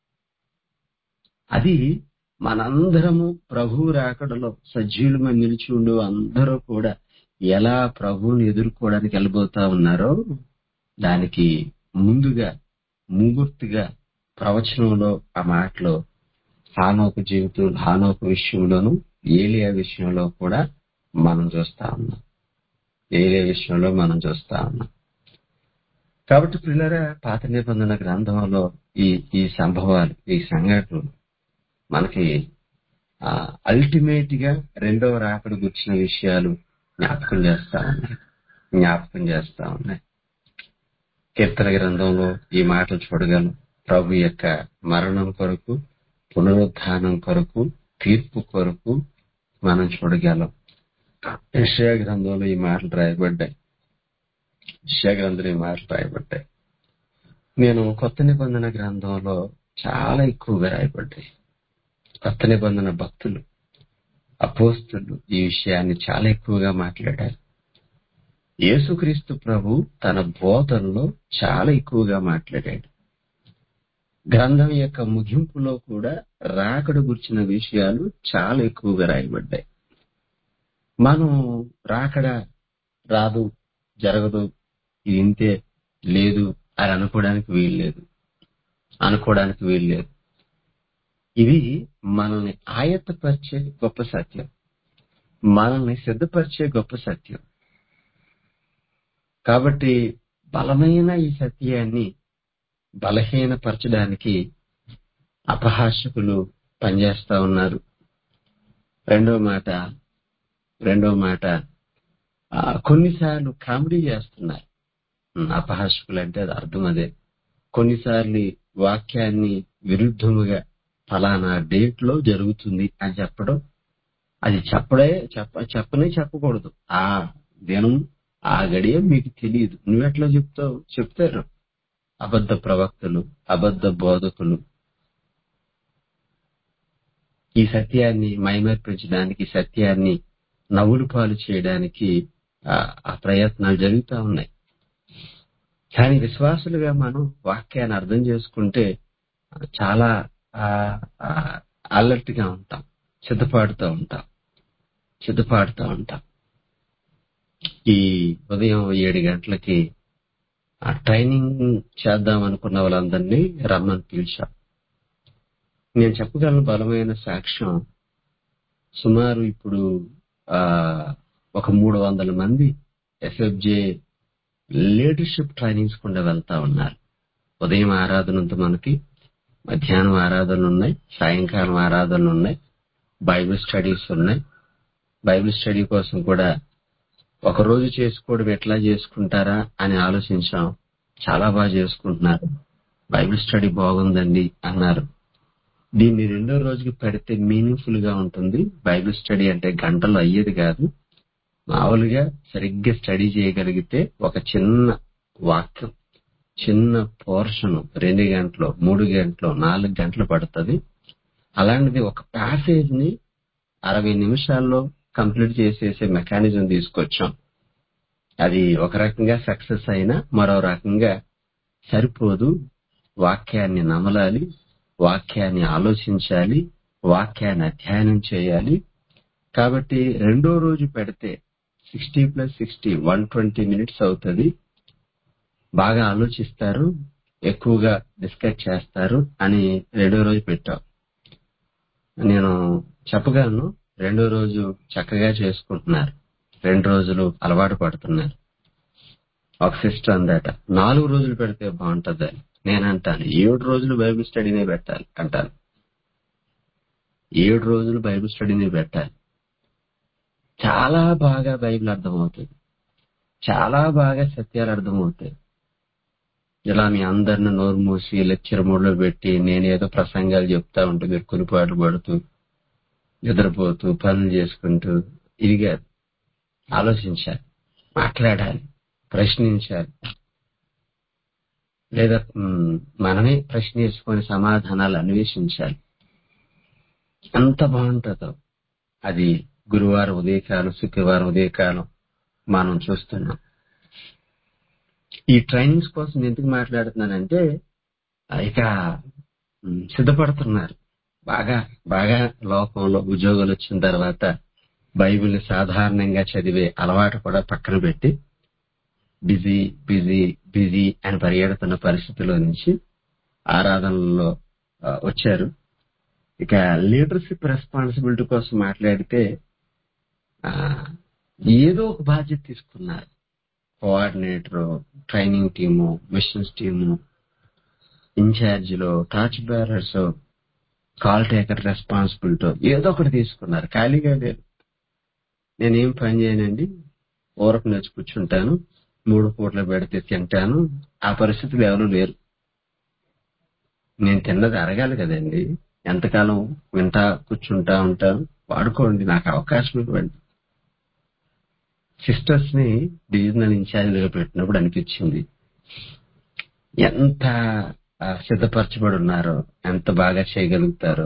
అది మనందరము ప్రభు రాకడలో సజీవులమై నిలిచి ఉండు అందరూ కూడా ఎలా ప్రభువుని ఎదుర్కోవడానికి వెళ్ళబోతా ఉన్నారో దానికి ముందుగా ముంగుర్తిగా ప్రవచనంలో ఆ మాటలో హానోకు జీవితం హానోకు విషయంలోను ఏలియా విషయంలో కూడా మనం చూస్తా ఉన్నాం ఏలియా విషయంలో మనం చూస్తా ఉన్నాం కాబట్టి పిల్లరా పాత నిబంధన గ్రంథంలో ఈ ఈ సంభవాలు ఈ సంఘటనలు మనకి అల్టిమేట్ గా రెండవ రాకడ గుర్చిన విషయాలు జ్ఞాపకం చేస్తా ఉన్నాయి జ్ఞాపకం చేస్తా ఉన్నాయి కీర్తన గ్రంథంలో ఈ మాటలు చూడగలం ప్రభు యొక్క మరణం కొరకు పునరుద్ధానం కొరకు తీర్పు కొరకు మనం చూడగలం యెషయా గ్రంథంలో ఈ మాటలు రాయబడ్డాయి యెషయా గ్రంథంలో ఈ మాటలు రాయబడ్డాయి నేను కొత్త నిబంధన గ్రంథంలో చాలా ఎక్కువగా రాయబడ్డాయి కొత్త నిబంధన భక్తులు అపోస్తులు ఈ విషయాన్ని చాలా ఎక్కువగా మాట్లాడారు యేసుక్రీస్తు ప్రభు తన బోధనలో చాలా ఎక్కువగా మాట్లాడాడు గ్రంథం యొక్క ముగింపులో కూడా రాకడ గుర్చిన విషయాలు చాలా ఎక్కువగా రాయబడ్డాయి మనం రాకడ రాదు జరగదు ఇది ఇంతే లేదు అని అనుకోవడానికి వీల్లేదు అనుకోవడానికి వీల్లేదు ఇది మనల్ని ఆయత్తపరిచే గొప్ప సత్యం మనల్ని సిద్ధపరిచే గొప్ప సత్యం కాబట్టి బలమైన ఈ సత్యాన్ని బలహీనపరచడానికి అపహాసకులు పనిచేస్తా ఉన్నారు రెండో మాట రెండో మాట ఆ, కొన్నిసార్లు కామెడీ చేస్తున్నారు ఉమ్, అపహాసకులు అంటే అది అర్థం అదే కొన్నిసార్లు వాక్యాన్ని విరుద్ధముగా ఫలానా డేట్ లో జరుగుతుంది అని చెప్పడం అది చెప్పడే చెప్ప చెప్పనే చెప్పకూడదు ఆ దినం ఆ గడియ మీకు తెలియదు నువ్వెట్లా చెప్తావు చెప్తారు అబద్ధ ప్రవక్తలు అబద్ధ బోధకులు ఈ సత్యాన్ని మైమర్పించడానికి ఈ సత్యాన్ని నవ్వులు పాలు చేయడానికి ఆ ఆ ప్రయత్నాలు జరుగుతూ ఉన్నాయి కానీ విశ్వాసులుగా మనం వాక్యాన్ని అర్థం చేసుకుంటే చాలా అలర్ట్ గా ఉంటాం సిద్ధపాడుతూ ఉంటాం సిద్ధపాడుతూ ఉంటాం ఈ ఉదయం ఏడు గంటలకి ఆ ట్రైనింగ్ చేద్దాం అనుకున్న వాళ్ళందరినీ రమ్మని పిలిచాం నేను చెప్పగలను బలమైన సాక్ష్యం సుమారు ఇప్పుడు ఆ ఒక మూడు వందల మంది ఎస్ఎఫ్జే లీడర్షిప్ ట్రైనింగ్స్ కూడా వెళ్తా ఉన్నారు ఉదయం ఆరాధనంత మనకి మధ్యాహ్నం ఆరాధనలు ఉన్నాయి సాయంకాలం ఆరాధనలు ఉన్నాయి బైబిల్ స్టడీస్ ఉన్నాయి బైబిల్ స్టడీ కోసం కూడా ఒక రోజు చేసుకోవడం ఎట్లా చేసుకుంటారా అని ఆలోచించాం చాలా బాగా చేసుకుంటున్నారు బైబిల్ స్టడీ బాగుందండి అన్నారు దీన్ని రెండో రోజుకి పెడితే మీనింగ్ఫుల్ గా ఉంటుంది బైబిల్ స్టడీ అంటే గంటలు అయ్యేది కాదు మామూలుగా సరిగ్గా స్టడీ చేయగలిగితే ఒక చిన్న వాక్యం చిన్న పోర్షన్ రెండు గంటలు మూడు గంటలు నాలుగు గంటలు పడుతుంది అలాంటిది ఒక ప్యాసేజ్ ని అరవై నిమిషాల్లో కంప్లీట్ చేసేసే మెకానిజం తీసుకొచ్చాం అది ఒక రకంగా సక్సెస్ అయినా మరో రకంగా సరిపోదు వాక్యాన్ని నమలాలి వాక్యాన్ని ఆలోచించాలి వాక్యాన్ని అధ్యయనం చేయాలి కాబట్టి రెండో రోజు పెడితే sixty plus sixty one twenty minutes అవుతుంది బాగా ఆలోచిస్తారు ఎక్కువగా డిస్కస్ చేస్తారు అని రెండో రోజు పెట్టాం నేను చెప్పగలను రెండో రోజు చక్కగా చేసుకుంటున్నారు రెండు రోజులు అలవాటు పడుతున్నారు ఒక సిస్టర్ అందట నాలుగు రోజులు పెడితే బాగుంటది అని నేను అంటాను ఏడు రోజులు బైబిల్ స్టడీనే పెట్టాలి అంటాను ఏడు రోజులు బైబిల్ స్టడీని పెట్టాలి చాలా బాగా బైబిల్ అర్థమవుతుంది చాలా బాగా సత్యాలు అర్థమవుతాయి ఇలా మీ అందరిని నోరు మూసి లెక్చర్ మూడ్లో పెట్టి నేనేదో ప్రసంగాలు చెప్తా ఉంటే మీరు కులిపాట్లు పడుతూ నిద్రపోతూ పనులు చేసుకుంటూ ఇది కాదు ఆలోచించాలి మాట్లాడాలి ప్రశ్నించాలి లేదా మ్, మనమే ప్రశ్నించుకొని సమాధానాలు అన్వేషించాలి ఎంత బాగుంటుందో అది గురువారం ఉదయకాలం శుక్రవారం ఉదయకాలం మనం చూస్తున్నాం ఈ ట్రైనింగ్స్ కోసం ఎందుకు మాట్లాడుతున్నానంటే ఆ, ఇక మ్, సిద్ధపడుతున్నారు బాగా బాగా లోకంలో ఉద్యోగాలు వచ్చిన తర్వాత బైబిల్ సాధారణంగా చదివే అలవాటు కూడా పక్కన పెట్టి బిజీ బిజీ బిజీ అని పరిగెడుతున్న పరిస్థితిలో నుంచి ఆరాధనలో ఆ, వచ్చారు ఇక లీడర్షిప్ రెస్పాన్సిబిలిటీ కోసం మాట్లాడితే ఆ, ఏదో ఒక బాధ్యత తీసుకున్నారు coordinator training team missions team ఇన్ఛార్జిలో torch bearers call taker responsibility ఏదో ఒకటి తీసుకున్నారు ఖాళీగా లేదు నేనేం పని చేయనండి ఊరకు నేర్చు కూర్చుంటాను మూడు పూట్ల పెడితే తింటాను ఆ పరిస్థితులు ఎవరు లేరు నేను తిన్నది అరగాలి కదండి ఎంతకాలం వింటా కూర్చుంటా ఉంటాను వాడుకోండి నాకు అవకాశం ఇవ్వండి సిస్టర్స్ ని డివిజనల్ ఇన్ఛార్జిగా పెట్టినప్పుడు అనిపించింది ఎంత ఆ, సిద్ధపరచబడి ఉన్నారో ఎంత బాగా చేయగలుగుతారో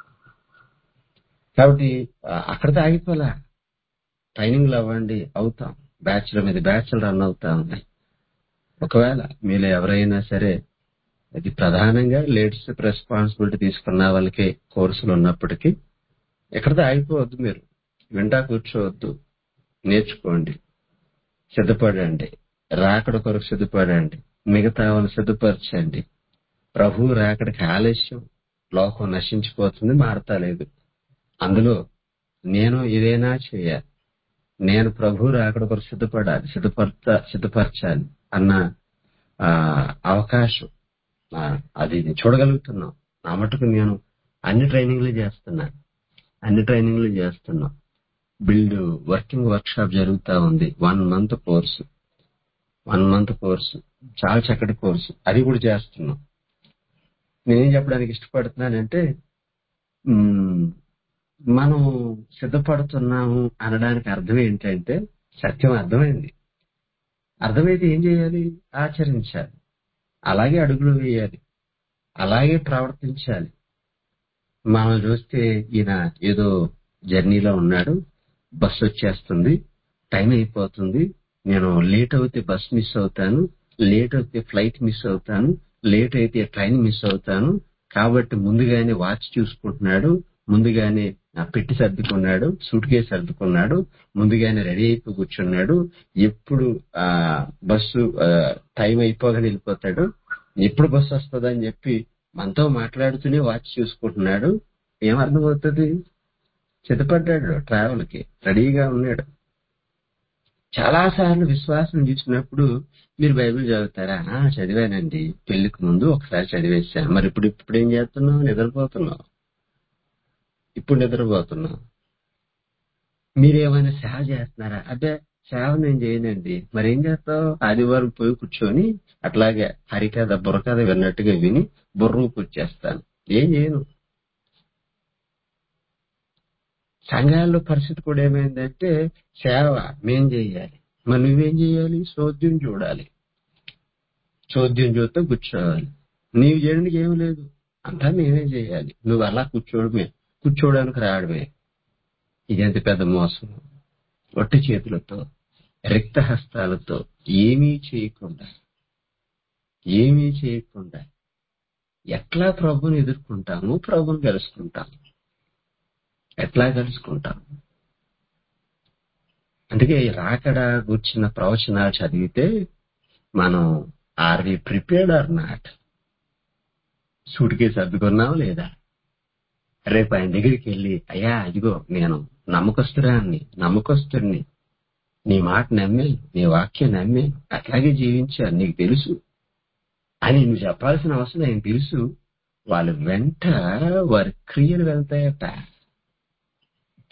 కాబట్టి ఆ, అక్కడితో ఆగిపోలే ట్రైనింగ్లు అవ్వండి అవుతాం బ్యాచ్ల మీద బ్యాచ్లు రన్ అవుతా ఉన్నాయి ఒకవేళ మీలో ఎవరైనా సరే ఇది ప్రధానంగా లీడర్షిప్ రెస్పాన్సిబిలిటీ తీసుకున్న వాళ్ళకి కోర్సులు ఉన్నప్పటికీ ఎక్కడితో ఆగిపోవద్దు మీరు వింటా కూర్చోవద్దు నేర్చుకోండి సిద్ధపడండి రాకడ కొరకు సిద్ధపడండి మిగతా వాళ్ళని సిద్ధపరచండి ప్రభు రాకడికి ఆలస్యం లోకం నశించిపోతుంది మారతాలేదు అందులో నేను ఏదైనా చేయాలి నేను ప్రభు రాకడ కొరకు సిద్ధపడాలి సిద్ధపరచ సిద్ధపరచాలి అన్న ఆ, అవకాశం ఆ, అది చూడగలుగుతున్నాం నా మటుకు నేను అన్ని ట్రైనింగ్లు చేస్తున్నాను అన్ని ట్రైనింగ్లు చేస్తున్నాం బిల్డ్ వర్కింగ్ వర్క్ షాప్ జరుగుతా ఉంది one month course one month course చాలా చక్కటి కోర్సు అది కూడా చేస్తున్నాం నేనేం చెప్పడానికి ఇష్టపడుతున్నానంటే మ్, మనం సిద్ధపడుతున్నాము అనడానికి అర్థం ఏంటంటే సత్యం అర్థమైంది అర్థమైతే ఏం చేయాలి ఆచరించాలి అలాగే అడుగులు వేయాలి అలాగే ప్రవర్తించాలి మనం చూస్తే ఈయన ఏదో జర్నీలో ఉన్నాడు బస్ వచ్చేస్తుంది టైం అయిపోతుంది నేను లేట్ అవుతే బస్ మిస్ అవుతాను లేట్ అయితే ఫ్లైట్ మిస్ అవుతాను లేట్ అయితే ట్రైన్ మిస్ అవుతాను కాబట్టి ముందుగానే వాచ్ చూసుకుంటున్నాడు ముందుగానే ఆ పెట్టి సర్దుకున్నాడు సూట్ కేసు సర్దుకున్నాడు ముందుగానే రెడీ అయిపోయి కూర్చున్నాడు ఎప్పుడు ఆ బస్సు ఆ, టైం అయిపోగానే వెళ్ళిపోతాడు ఎప్పుడు బస్సు వస్తుందని చెప్పి మనతో మాట్లాడుతూనే వాచ్ చూసుకుంటున్నాడు ఏం అర్థమవుతుంది సిద్ధపడ్డాడు ట్రావెల్ కి రెడీగా ఉన్నాడు చాలా సార్లు విశ్వాసం చూసినప్పుడు మీరు బైబిల్ చదువుతారా "ఆ, చదివానండి పెళ్లికి ముందు ఒకసారి చదివేశాను మరి ఇప్పుడు ఇప్పుడు ఏం చేస్తున్నావు నిద్రపోతున్నావు ఇప్పుడు నిద్రపోతున్నావు మీరేమైనా సేవ చేస్తున్నారా అదే సేవ నేను చేయనండి మరి ఏం చేస్తావు ఆదివారం పోయి కూర్చొని అట్లాగే హరికథ బుర్రకథ విన్నట్టుగా విని బుర్రకు కూర్చేస్తాను ఏం చేయను సంఘాల్లో పరిస్థితి కూడా ఏమైందంటే సేవ మేం చేయాలి మరి నువ్వేం చేయాలి చోద్యం చూడాలి చోద్యం చూస్తే కూర్చోవాలి నీవు చేయడానికి ఏమి లేదు అంతా మేమే చేయాలి నువ్వు అలా కూర్చోవడమే కూర్చోవడానికి రావడమే ఇదెంత పెద్ద మోసం ఒట్టి చేతులతో రిక్త హస్తాలతో ఏమీ చేయకుండా ఏమీ చేయకుండా ఎట్లా ప్రభుని ఎదుర్కొంటాము ప్రభుని కలుసుకుంటాము ఎట్లా కలుసుకుంటాము అందుకే ఈ రాకడ కూర్చున్న ప్రవచనాలు చదివితే మనం are we prepared or not suitcase సర్దుకున్నావు లేదా రేపు ఆయన దగ్గరికి వెళ్ళి అయ్యా ఇదిగో నేను నమ్మకస్తురాన్ని నమ్మకస్తుడిని నీ మాట నమ్మాను నీ వాక్యం నమ్మాను అట్లాగే జీవించాను నీకు తెలుసు అని నువ్వు చెప్పాల్సిన అవసరం ఆయన తెలుసు వాళ్ళ వెంట వారి క్రియలు వెళ్తాయట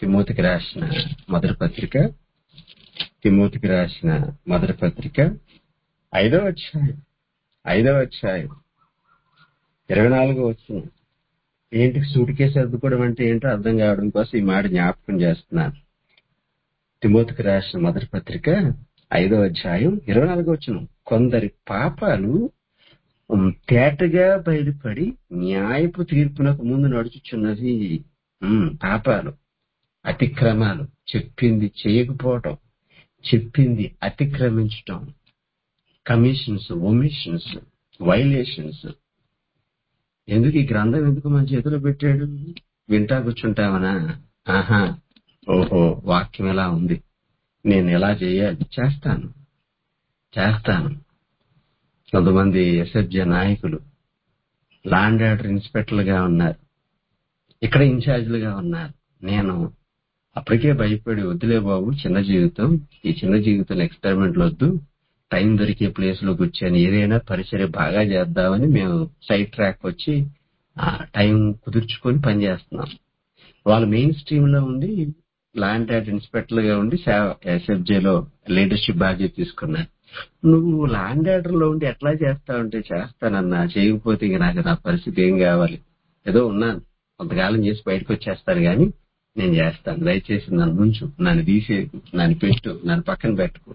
తిమోతికి రాసిన మొదటి పత్రిక తిమోతికి రాసిన మొదటి పత్రిక ఐదవ అధ్యాయం ఐదవ అధ్యాయం ఇరవై నాలుగో వచ్చిన ఏంటి సూట్ కేసు సర్దుకోవడం అంటే ఏంటో అర్థం కావడం కోసం ఈ మాట జ్ఞాపకం చేస్తున్నాను తిమోతికి రాసిన మొదటి పత్రిక ఐదో అధ్యాయం ఇరవై నాలుగో వచ్చిన కొందరి పాపాలు ఉమ్, తేటగా బయలుపడి న్యాయపు తీర్పునకు ముందు నడుచుచున్నవి ఉమ్, పాపాలు అతిక్రమాలు చెప్పింది చేయకపోవటం చెప్పింది అతిక్రమించటం కమిషన్స్ ఒమిషన్స్ వైలేషన్స్ ఎందుకు ఈ గ్రంథం ఎందుకు మన చేతిలో పెట్టాడు వింటా కూర్చుంటామనా ఆహా ఓహో వాక్యం ఎలా ఉంది నేను ఎలా చేయాలి చేస్తాను చేస్తాను కొంతమంది ఎస్ఎఫ్జే నాయకులు లాండ్ ఆర్డర్ ఇన్స్పెక్టర్లుగా ఉన్నారు ఇక్కడ ఇన్ఛార్జీలుగా ఉన్నారు నేను అప్పటికే భయపడి వద్దులే బాబు చిన్న జీవితం ఈ చిన్న జీవితంలో ఎక్స్పెరిమెంట్లు వద్దు టైం దొరికే ప్లేస్ లో కూర్చొని ఏదైనా పరిచర్య బాగా చేద్దామని మేము సైడ్ ట్రాక్ వచ్చి ఆ టైం కుదుర్చుకొని పనిచేస్తున్నాం వాళ్ళు మెయిన్ స్ట్రీమ్ లో ఉండి ల్యాండ్ ఆర్డర్ ఇన్స్పెక్టర్ గా ఉండి ఎస్ఎఫ్జే లో లీడర్షిప్ బాధ్యత తీసుకున్నారు నువ్వు ల్యాండ్ ఆర్డర్ లో ఉండి ఎట్లా చేస్తావంటే చేస్తానన్నా చేయకపోతే ఇంక నాకు నా పరిస్థితి ఏం కావాలి ఏదో ఉన్నాను కొంతకాలం చేసి బయటకు వచ్చేస్తాను గాని నేను చేస్తాను దయచేసి నన్ను ఉంచు నన్ను తీసే నన్ను పెట్టు నన్ను పక్కన పెట్టుకో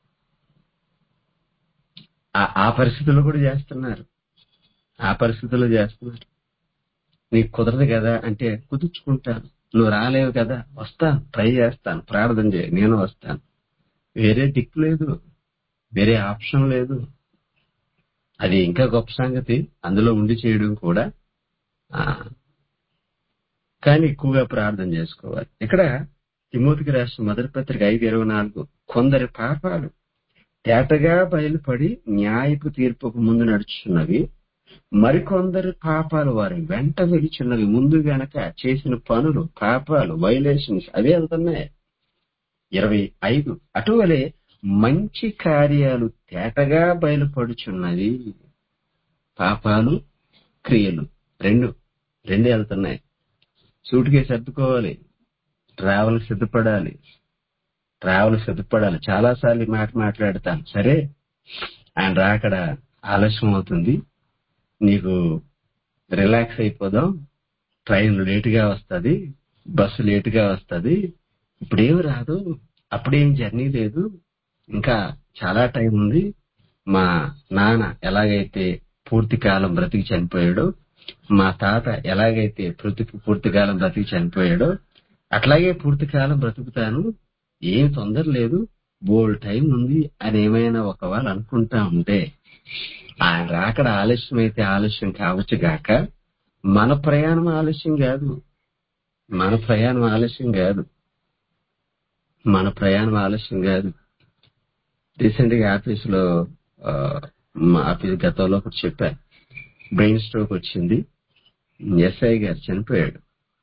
ఆ- ఆ పరిస్థితుల్లో కూడా చేస్తున్నారు ఆ పరిస్థితుల్లో చేస్తున్నారు నీకు కుదరదు కదా అంటే కుదుర్చుకుంటాను నువ్వు రాలేవు కదా వస్తాను ట్రై చేస్తాను ప్రార్థన చేయి నేను వస్తాను వేరే దిక్కు లేదు వేరే ఆప్షన్ లేదు అది ఇంకా గొప్ప సంగతి అందులో ఉండి చేయడం కూడా ఆ, కానీ ఎక్కువగా ప్రార్థన చేసుకోవాలి ఇక్కడ తిమోతికి రాసిన మొదటి పత్రిక ఐదు ఇరవై నాలుగు కొందరి పాపాలు తేటగా బయలుపడి న్యాయపు తీర్పుకు ముందు నడుచున్నవి మరికొందరి పాపాలు వారి వెంట వెలుచున్నవి ముందు వెనక చేసిన పనులు పాపాలు వైలేషన్స్ అవే వెళ్తున్నాయి ఇరవై ఐదు అటువలే మంచి కార్యాలు తేటగా బయలుపడుచున్నవి పాపాలు క్రియలు రెండు రెండు వెళ్తున్నాయి సూటికే సర్దుకోవాలి ట్రావెల్ సిద్ధపడాలి ట్రావెల్ సిద్ధపడాలి చాలా సార్లు ఈ మాట మాట్లాడతాను సరే ఆయన రాకడ ఆలస్యం అవుతుంది నీకు రిలాక్స్ అయిపోదాం ట్రైన్ లేటుగా వస్తది బస్సు లేటుగా వస్తది ఇప్పుడేం రాదు అప్పుడేం జర్నీ లేదు ఇంకా చాలా టైం ఉంది మా నాన్న ఎలాగైతే పూర్తి కాలం బ్రతికి చనిపోయాడో మా తాత ఎలాగైతే పూర్తి పూర్తి కాలం బ్రతికి చనిపోయాడో అట్లాగే పూర్తి కాలం బ్రతుకుతాను ఏం తొందర లేదు బోల్డ్ టైం ఉంది అని ఏమైనా ఒకవేళ అనుకుంటా ఉంటే ఆయన రాకడ ఆలస్యం అయితే ఆలస్యం కావచ్చు గాక మన ప్రయాణం ఆలస్యం కాదు మన ప్రయాణం ఆలస్యం కాదు మన ప్రయాణం ఆలస్యం కాదు రీసెంట్ గా ఆఫీస్ లో ఆ, మా ఆఫీస్ గతంలో ఒకటి చెప్పాను బ్రెయిన్ స్ట్రోక్ వచ్చింది ఎస్ఐ గారు చనిపోయాడు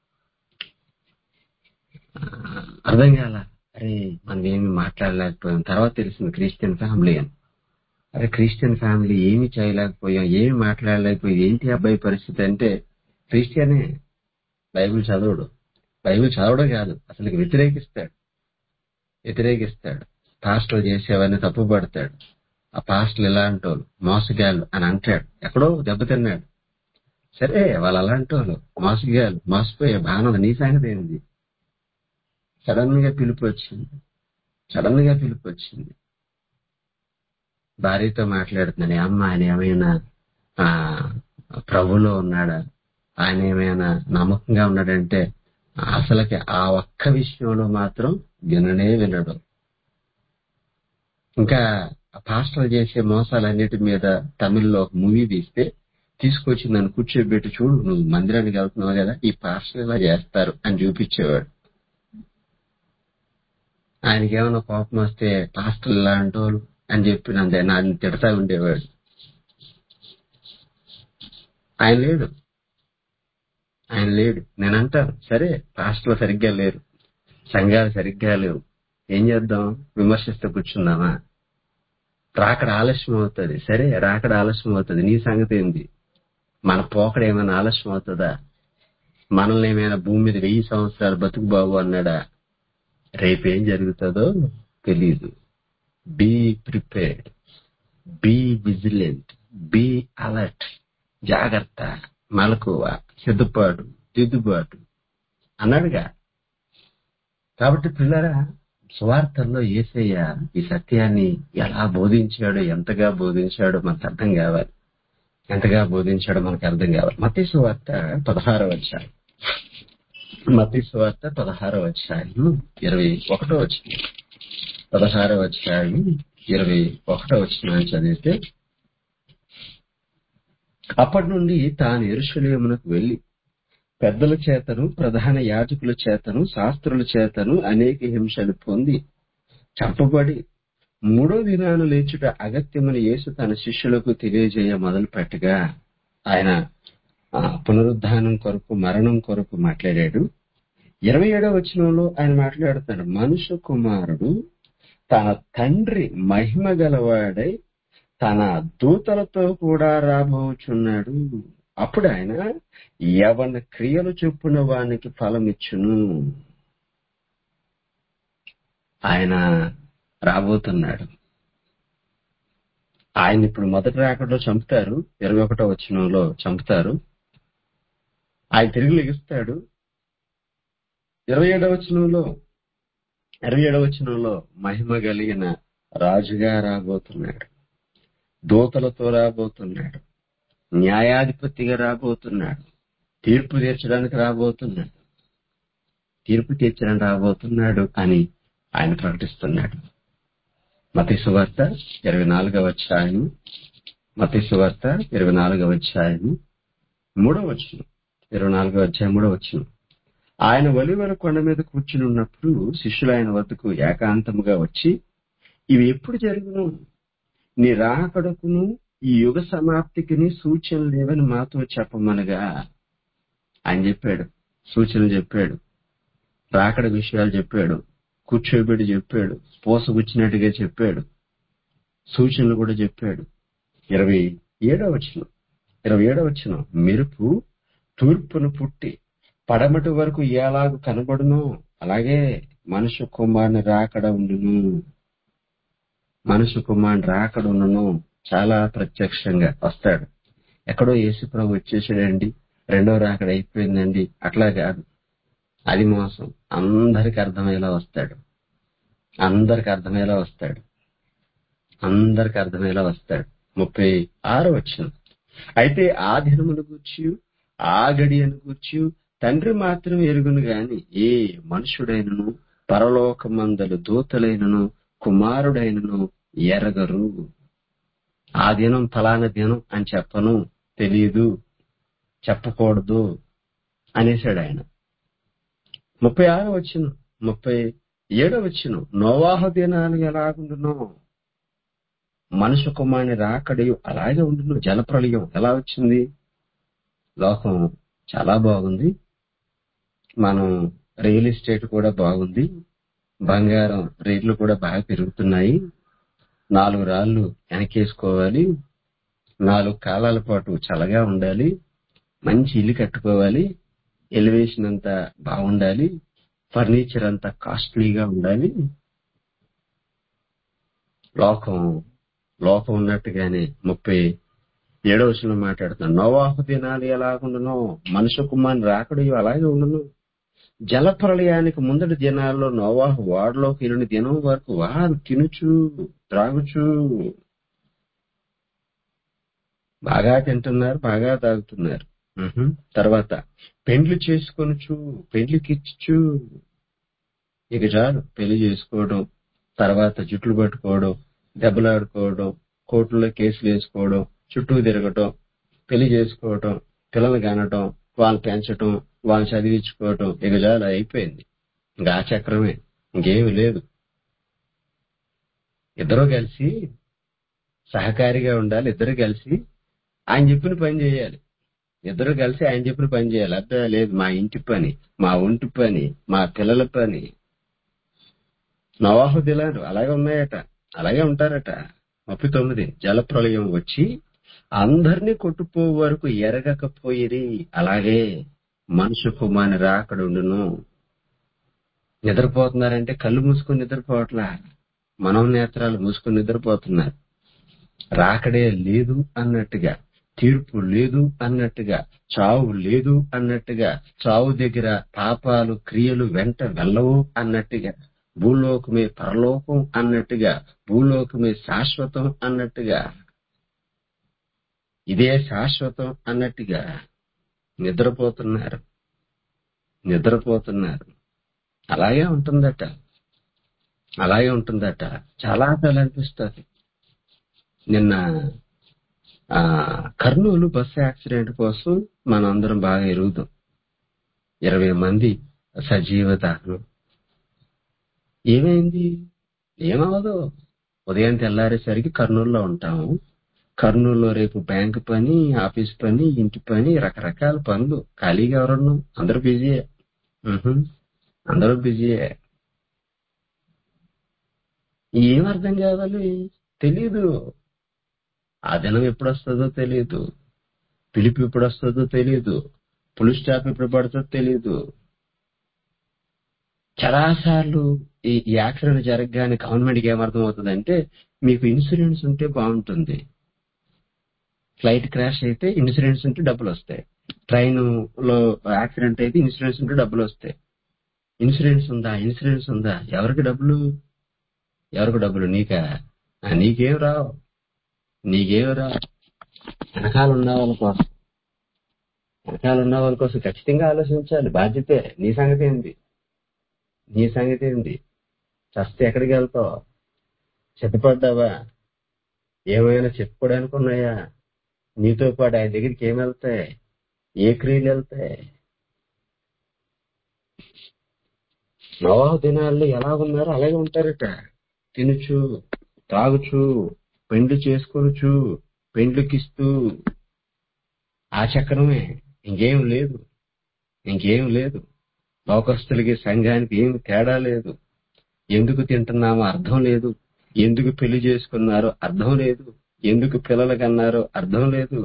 ఆ, అర్థం కాల అరే మనం ఏమి మాట్లాడలేకపోయాం తర్వాత తెలిసింది క్రిస్టియన్ ఫ్యామిలీ అని అరే క్రిస్టియన్ ఫ్యామిలీ ఏమి చేయలేకపోయాం ఏమి మాట్లాడలేకపోయాం ఏంటి అబ్బాయి పరిస్థితి అంటే క్రిస్టియనే బైబిల్ చదవడు బైబిల్ చదవడం కాదు అసలు వ్యతిరేకిస్తాడు వ్యతిరేకిస్తాడు పాస్టర్లు చేసేవన్నీ తప్పుపడతాడు ఆ పాస్టర్లు ఇలాంటి వాళ్ళు మోసగాళ్ళు అని అంటాడు ఎక్కడో దెబ్బతిన్నాడు సరే వాళ్ళు అలాంటి వాళ్ళు మోసగాళ్ళు మోసపోయే బాణం నీ సంగతి ఏంది సడన్ గా పిలుపు వచ్చింది సడన్ గా పిలుపు వచ్చింది భార్యతో మాట్లాడుతున్నాను అమ్మ ఆయన ఏమైనా ఆ ప్రభులో ఉన్నాడా ఆయన ఏమైనా నమ్మకంగా ఉన్నాడంటే అసలుకి ఆ ఒక్క విషయంలో మాత్రం విననే వినడు ఇంకా ఆ పాస్టర్లు చేసే మోసాలన్నిటి మీద తమిళ్లో ఒక మూవీ తీస్తే తీసుకొచ్చి నన్ను కూర్చోబెట్టి చూడు నువ్వు మందిరానికి వెళ్తున్నావు కదా ఈ పాస్టర్ ఇలా చేస్తారు అని చూపించేవాడు ఆయనకి ఏమైనా కోపం వస్తే పాస్టర్ ఇలా అంటోళ్ళు అని చెప్పి నన్ను నన్ను తిడతా ఉండేవాడు ఆయన లేడు ఆయన లేడు నేను అంటాను సరే పాస్టర్లు సరిగ్గా లేరు సంఘాలు సరిగ్గా లేవు ఏం చేద్దాం విమర్శిస్తూ కూర్చుందామా రాకడ ఆలస్యం అవుతుంది సరే రాకడ ఆలస్యం అవుతుంది నీ సంగతి ఏంది మన పోకడ ఏమైనా ఆలస్యం అవుతుందా మనల్ని ఏమైనా భూమి మీద వెయ్యి సంవత్సరాలు బతుకు బాబు అన్నాడా రేపేం జరుగుతుందో తెలియదు be prepared be vigilant be alert జాగ్రత్త మలకువ సిద్ధపాటు దిద్దుబాటు అన్నాడుగా కాబట్టి పిల్లరా సువార్తల్లో ఏసయ్య ఈ సత్యాన్ని ఎలా బోధించాడో ఎంతగా బోధించాడో మనకు అర్థం కావాలి ఎంతగా బోధించాడో మనకు అర్థం కావాలి మతీ సువార్త పదహారవ అధ్యాయం మతీ సువార్త పదహారవ అధ్యాయం ఇరవై ఒకటో వచ్చింది పదహారవ అధ్యాయం ఇరవై ఒకటో వచ్చిన చదివితే అప్పటి నుండి తాను ఎరుషలేమునకు వెళ్లి పెద్దల చేతను ప్రధాన యాజకుల చేతను శాస్త్రుల చేతను అనేక హింసలు పొంది చంపబడి మూడో దినాను లేచుట అగత్యమని యేసు తన శిష్యులకు తెలియజేయ మొదలు పెట్టగా ఆయన ఆ, పునరుద్ధానం కొరకు మరణం కొరకు మాట్లాడాడు ఇరవై ఏడవ వచనంలో ఆయన మాట్లాడుతున్నాడు మనుష్య కుమారుడు తన తండ్రి మహిమ గలవాడై తన దూతలతో కూడా రాబోచున్నాడు అప్పుడు ఆయన యవన క్రియలు చొప్పున వానికి ఫలమిచ్చును ఆయన రాబోతున్నాడు ఆయన ఇప్పుడు మొదటి రాకడలో చంపుతారు ఇరవై ఒకటో వచనంలో చంపుతారు ఆయన తిరిగి లెగిస్తాడు ఇరవై ఏడవ వచనంలో ఇరవై ఏడవ వచనంలో మహిమ కలిగిన రాజుగా రాబోతున్నాడు దూతలతో రాబోతున్నాడు న్యాయాధిపతిగా రాబోతున్నాడు తీర్పు తీర్చడానికి రాబోతున్నాడు తీర్పు తీర్చడానికి రాబోతున్నాడు అని ఆయన ప్రకటిస్తున్నాడు మతి సువార్త ఇరవై నాలుగవ అధ్యాయం మతి సువార్త ఇరవై నాలుగవ అధ్యాయం మూడవ వచ్చును ఇరవై నాలుగవ అధ్యాయం మూడవ వచ్చును ఆయన ఒలివల కొండ మీద కూర్చుని ఉన్నప్పుడు శిష్యులు ఆయన వద్దకు ఏకాంతముగా వచ్చి ఇవి ఎప్పుడు జరుగును నీ రాకడకును ఈ యుగ సమాప్తికిని సూచనలు లేవని మాతో చెప్పమనగా ఆయన చెప్పాడు సూచనలు చెప్పాడు రాకడ విషయాలు చెప్పాడు కూర్చోబెట్టి చెప్పాడు పోసగుచ్చినట్టుగా చెప్పాడు సూచనలు కూడా చెప్పాడు ఇరవై ఏడవ వచ్చిన ఇరవై ఏడవ వచ్చిన మెరుపు తూర్పును పుట్టి పడమటి వరకు ఎలాగూ కనబడును అలాగే మనుషు కుమారుని రాకడ ఉండును మనుషు కుమారుని రాకడ ఉండును చాలా ప్రత్యక్షంగా వస్తాడు ఎక్కడో యేసు ప్రభు వచ్చేసాడండి రెండో రాకడ అయిపోయిందండి అట్లా కాదు అది మోసం అందరికి అర్థమయ్యేలా వస్తాడు అందరికి అర్థమయ్యేలా వస్తాడు అందరికి అర్థమయ్యేలా వస్తాడు ముప్పై ఆరు వచ్చిన అయితే ఆ దినమును గూర్చి ఆ గడియను గూర్చి తండ్రి మాత్రం ఎరుగును గాని ఏ మనుషుడైనను పరలోకమందలు దూతలైనను కుమారుడైనను ఎరగరు ఆ దినం ఫలానా దినం అని చెప్పను తెలియదు చెప్పకూడదు అనేసాడు ఆయన ముప్పై ఆరు వచ్చిన ముప్పై ఏడో వచ్చిన నోవాహ దినాలు ఎలాగుండునో మనుషు కుమారుని రాకడి అలాగే ఉండును జలప్రలయం ఎలా వచ్చింది లోకం చాలా బాగుంది మనం రియల్ ఎస్టేట్ కూడా బాగుంది బంగారం రేట్లు కూడా బాగా పెరుగుతున్నాయి నాలుగు రాళ్ళు వెనకేసుకోవాలి నాలుగు కాలాల పాటు చల్లగా ఉండాలి మంచి ఇల్లు కట్టుకోవాలి ఎలివేషన్ అంతా బాగుండాలి ఫర్నిచర్ అంతా కాస్ట్లీగా ఉండాలి లోకం లోకం ఉన్నట్టుగానే ముప్పై ఏడవ వచనం మాట్లాడుతున్నాను నోవాహు దినాలు ఎలాగుండునో మనుషు కుమారుని రాకడు అలాగే ఉండును జల ప్రళయానికి ముందటి దినాల్లో నోవాహు వాడలోకి ఇరుని దినం వరకు వారు తినుచు త్రాగుచు బాగా తింటున్నారు బాగా తాగుతున్నారు మ్హూ. తర్వాత పెండ్లు చేసుకొనుచు పెండ్లికిచ్చు ఇక చాలు పెళ్లి చేసుకోవడం తర్వాత జుట్లు పట్టుకోవడం దెబ్బలాడుకోవడం కోర్టులో కేసులు వేసుకోవడం చుట్టూ తిరగటం పెళ్లి చేసుకోవటం పిల్లలు కనటం వాళ్ళు పెంచటం వాళ్ళు చదివించుకోవటం ఇక చాలు అయిపోయింది ఇంకా ఆ చక్రమే ఇంకేమి లేదు ఇద్దరు కలిసి సహకారిగా ఉండాలి ఇద్దరు కలిసి ఆయన చెప్పిన పని చేయాలి ఇద్దరు కలిసి ఆయన చెప్పిన పని చేయాలి అర్థం లేదు మా ఇంటి పని మా ఒంటి పని మా పిల్లల పని నవాహు దిలాలు అలాగే ఉన్నాయట అలాగే ఉంటారట ముప్పై తొమ్మిది జలప్రలయం వచ్చి అందరినీ కొట్టుపో వరకు ఎరగకపోయిరి అలాగే మనుషు కుమారుని రాకడుండును నిద్రపోతున్నారంటే కళ్ళు మూసుకొని నిద్రపోవట్లా మనోనేత్రాలు మూసుకొని నిద్రపోతున్నారు రాకడే లేదు అన్నట్టుగా తీర్పు లేదు అన్నట్టుగా చావు లేదు అన్నట్టుగా చావు దగ్గర పాపాలు క్రియలు వెంట వెళ్ళవు అన్నట్టుగా భూలోకమే పరలోకం అన్నట్టుగా భూలోకమే శాశ్వతం అన్నట్టుగా ఇదే శాశ్వతం అన్నట్టుగా నిద్రపోతున్నారు నిద్రపోతున్నారు అలాగే ఉంటుందట అలాగే ఉంటుందట చాలా సార్లు అనిపిస్తుంది నిన్న ఆ కర్నూలు బస్సు యాక్సిడెంట్ కోసం మనం అందరం బాగా ఎరుగుతాం ఇరవై మంది సజీవ దహనం ఏమైంది ఏమవదు ఉదయం తెల్లారేసరికి కర్నూలులో ఉంటాము కర్నూలులో రేపు బ్యాంక్ పని ఆఫీస్ పని ఇంటి పని రకరకాల పనులు ఖాళీగా ఎవరన్నా అందరూ బిజీయే ఉహుం, అందరూ బిజీయే ఏం అర్థం కావాలి తెలీదు ఆ దినం ఎప్పుడు వస్తుందో తెలియదు పిలుపు ఎప్పుడు వస్తుందో తెలియదు పులి స్టాప్ ఎప్పుడు పడుతుందో తెలియదు చాలాసార్లు ఈ ఈ యాక్సిడెంట్ జరగగానే గవర్నమెంట్కి ఏమర్థం అవుతుందంటే మీకు ఇన్సూరెన్స్ ఉంటే బాగుంటుంది ఫ్లైట్ క్రాష్ అయితే ఇన్సూరెన్స్ ఉంటే డబ్బులు వస్తాయి ట్రైన్ లో యాక్సిడెంట్ అయితే ఇన్సూరెన్స్ ఉంటే డబ్బులు వస్తాయి ఇన్సూరెన్స్ ఉందా ఇన్సూరెన్స్ ఉందా ఎవరికి డబ్బులు ఎవరికి డబ్బులు నీకా ఆ, నీకేం రావు నీకేం రావు వెనకాల ఉన్న వాళ్ళ కోసం వెనకాల ఉన్న వాళ్ళ కోసం ఖచ్చితంగా ఆలోచించాలి బాధ్యతే నీ సంగతి ఏంది నీ సంగతి ఏంది చస్తే ఎక్కడికి వెళ్తావు చెత్తపడ్డావా ఏమైనా చెప్పుకోవడానికి ఉన్నాయా నీతో పాటు ఆయన దగ్గరికి ఏం వెళ్తాయి ఏ క్రియలు వెళ్తాయి నవాహ దినాల్లో ఎలా ఉన్నారో అలాగే ఉంటారట తినుచు తాగుచు పెండ్లు చేసుకొనుచు పెండ్లుకిస్తూ ఆ చక్రమే ఇంకేం లేదు ఇంకేం లేదు లోకస్తులకి సంఘానికి ఏమి తేడా లేదు ఎందుకు తింటున్నామో అర్థం లేదు ఎందుకు పెళ్లి చేసుకున్నారో అర్థం లేదు ఎందుకు పిల్లలు కన్నారో అర్థం లేదు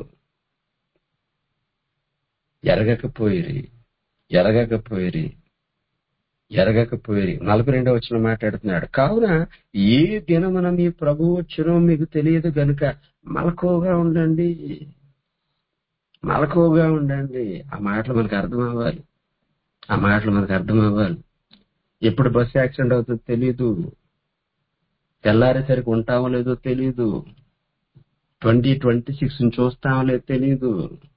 ఎరగకపోయిరి ఎరగకపోయిరి ఎరగకపోయిరి నలభై రెండో వచ్చిన మాట్లాడుతున్నాడు కావున ఏ దినమున మీ ప్రభు వచ్చునో మీకు తెలియదు గనుక మలకోగా ఉండండి మలకోగా ఉండండి ఆ మాటలు మనకు అర్థం అవ్వాలి ఆ మాటలు మనకు అర్థం అవ్వాలి ఎప్పుడు బస్సు యాక్సిడెంట్ అవుతుందో తెలియదు తెల్లారేసరికి ఉంటామో లేదో తెలియదు ట్వంటీ ట్వంటీ సిక్స్ చూస్తామో లేదో తెలియదు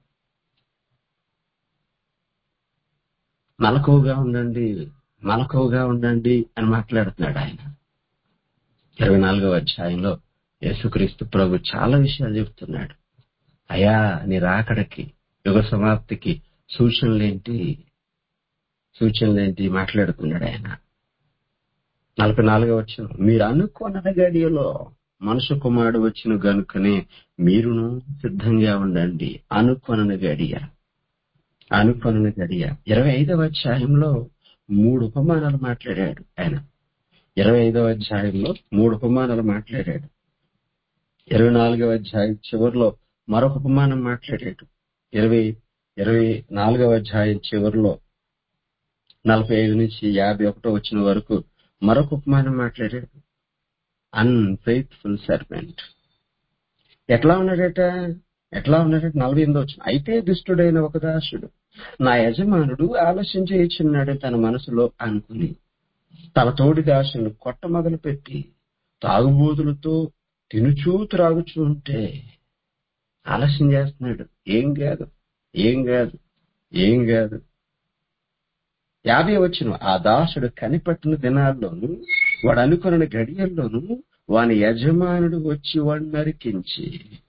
మలకువగా ఉండండి మలకువగా ఉండండి అని మాట్లాడుతున్నాడు ఆయన ఇరవై నాలుగవ అధ్యాయంలో యేసుక్రీస్తు ప్రభు చాలా విషయాలు చెప్తున్నాడు అయా నీ రాకడకి యుగ సమాప్తికి సూచనలేంటి సూచనలేంటి మాట్లాడుతున్నాడు ఆయన నలభై నాలుగవ వచ్చిన మీరు అనుకున్న గడియలో మనుషు కుమారుడు వచ్చిన గనుకనే మీరును సిద్ధంగా ఉండండి అనుకొనని గడియ అనుకొనని గడియ ఇరవై ఐదవ అధ్యాయంలో మూడు ఉపమానాలు మాట్లాడాడు ఆయన ఇరవై ఐదవ అధ్యాయంలో మూడు ఉపమానాలు మాట్లాడాడు ఇరవై నాలుగవ అధ్యాయం చివరిలో మరొక ఉపమానం మాట్లాడాడు ఇరవై ఇరవై నాలుగవ అధ్యాయం చివరిలో నలభై ఐదు నుంచి యాభై ఒకటో వచ్చిన వరకు మరొక ఉపమానం మాట్లాడాడు అన్ఫెయిత్ఫుల్ సర్వెంట్ ఎట్లా ఉన్నాడట ఎట్లా ఉన్నాడట నలభై ఎనిమిది వచ్చిన అయితే దుష్టుడైన ఒక దాసుడు నా యజమానుడు ఆలస్యం చేయించున్నాడు తన మనసులో అనుకుని తన తోడి దాసును కొట్ట మొదలు పెట్టి తాగుబోతులతో తినుచూ త్రాగుచూ ఉంటే ఆలస్యం చేస్తున్నాడు ఏం కాదు ఏం కాదు ఏం కాదు యాభై వచ్చిన ఆ దాసుడు కనిపట్టిన దినాల్లోనూ వాడు అనుకున్న గడియల్లోనూ వాని యజమానుడు వచ్చి వాడు నరికించి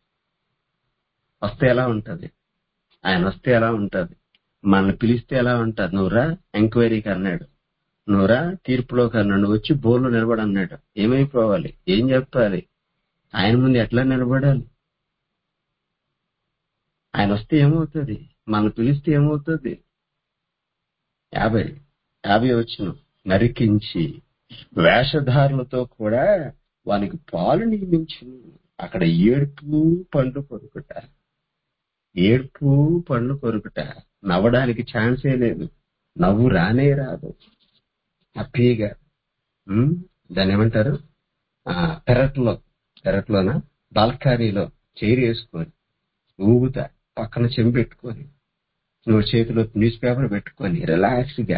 వస్తే ఎలా ఉంటది ఆయన వస్తే ఎలా ఉంటది మనల్ని పిలిస్తే ఎలా ఉంటది నువ్వురా ఎంక్వైరీకి అన్నాడు నువ్వురా తీర్పులోకి అన్నాడు వచ్చి బోర్లు నిలబడి అన్నాడు ఏమైపోవాలి ఏం చెప్పాలి ఆయన ముందు ఎట్లా నిలబడాలి ఆయన వస్తే ఏమవుతుంది మనల్ని పిలిస్తే ఏమవుతుంది యాభై యాభై వచ్చిన నరికించి వేషధారులతో కూడా వానికి పాలు నియమించు అక్కడ ఏడుపు పండ్లు కొరుకుట ఏడుపు పండ్లు కొరుకుట నవ్వడానికి ఛాన్సే లేదు నవ్వు రానే రాదు హ్యాపీగా ఉమ్, దాన్ని ఏమంటారు ఆ, పెరట్లో పెరట్లోన బాల్కనీలో చైర్ వేసుకొని ఊగుతా పక్కన చెంబు పెట్టుకొని నువ్వు చేతిలో న్యూస్ పేపర్ పెట్టుకొని రిలాక్స్ గా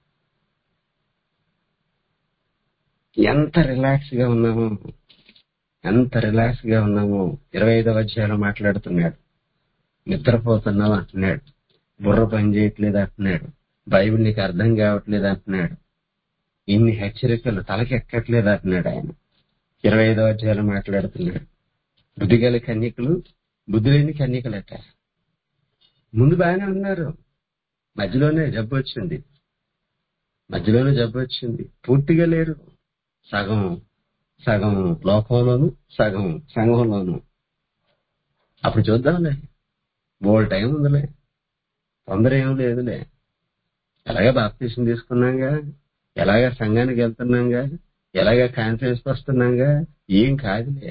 ఎంత రిలాక్స్ గా ఉన్నామో ఎంత రిలాక్స్ గా ఉన్నామో ఇరవై ఐదవ అధ్యాయంలో మాట్లాడుతున్నాడు నిద్రపోతున్నావు అంటున్నాడు బుర్ర పని చేయట్లేదు అంటున్నాడు బైబిల్ నీకు అర్థం కావట్లేదు అంటున్నాడు ఇన్ని హెచ్చరికలు తలకెక్కట్లేదు అంటున్నాడు ఆయన ఇరవై ఐదవ అధ్యాయంలో మాట్లాడుతున్నాడు బుద్ధిగల కన్యకులు బుద్ధి లేని కన్యకలట ముందు బాగానే ఉన్నారు మధ్యలోనే జబ్బు వచ్చింది మధ్యలోనే జబ్బు వచ్చింది పూర్తిగా లేరు సగం సగం లోకంలోను సగం సంఘంలోను అప్పుడు చూద్దాంలే బోల్ టైం ఉందిలే తొందర ఏం లేదులే ఎలాగ బాప్తీసం తీసుకున్నాంగా ఎలాగ సంఘానికి వెళ్తున్నాంగా ఎలాగ కాన్ఫరెన్స్ వస్తున్నాంగా ఏం కాదులే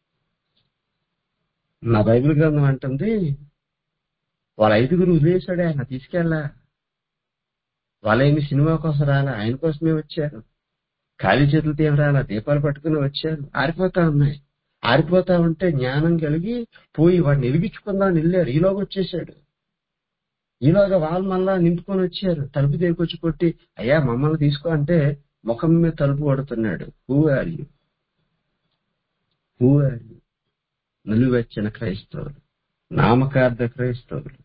నా బైబిల్ గ్రంథం అంటుంది వాళ్ళ ఐదుగురు వదిలేశాడే ఆయన తీసుకెళ్ళా వాళ్ళేమి సినిమా కోసం రాలా ఆయన కోసమే వచ్చారు ఖాళీ చేతులతో ఏం రాలా దీపాలు పట్టుకుని వచ్చారు ఆరిపోతా ఉన్నాయి ఆరిపోతా ఉంటే జ్ఞానం కలిగి పోయి వాడిని వెలిగించుకుందాం వెళ్ళారు ఈలోగా వచ్చేసాడు ఈలోగా వాళ్ళు మళ్ళా నింపుకొని వచ్చారు తలుపు దగ్గరికి కొట్టి అయ్యా మమ్మల్ని తీసుకో అంటే ముఖం మీద తలుపు కొడుతున్నాడు who are you who are you నిలువెచ్చిన క్రైస్తవులు నామకార్థ క్రైస్తవులు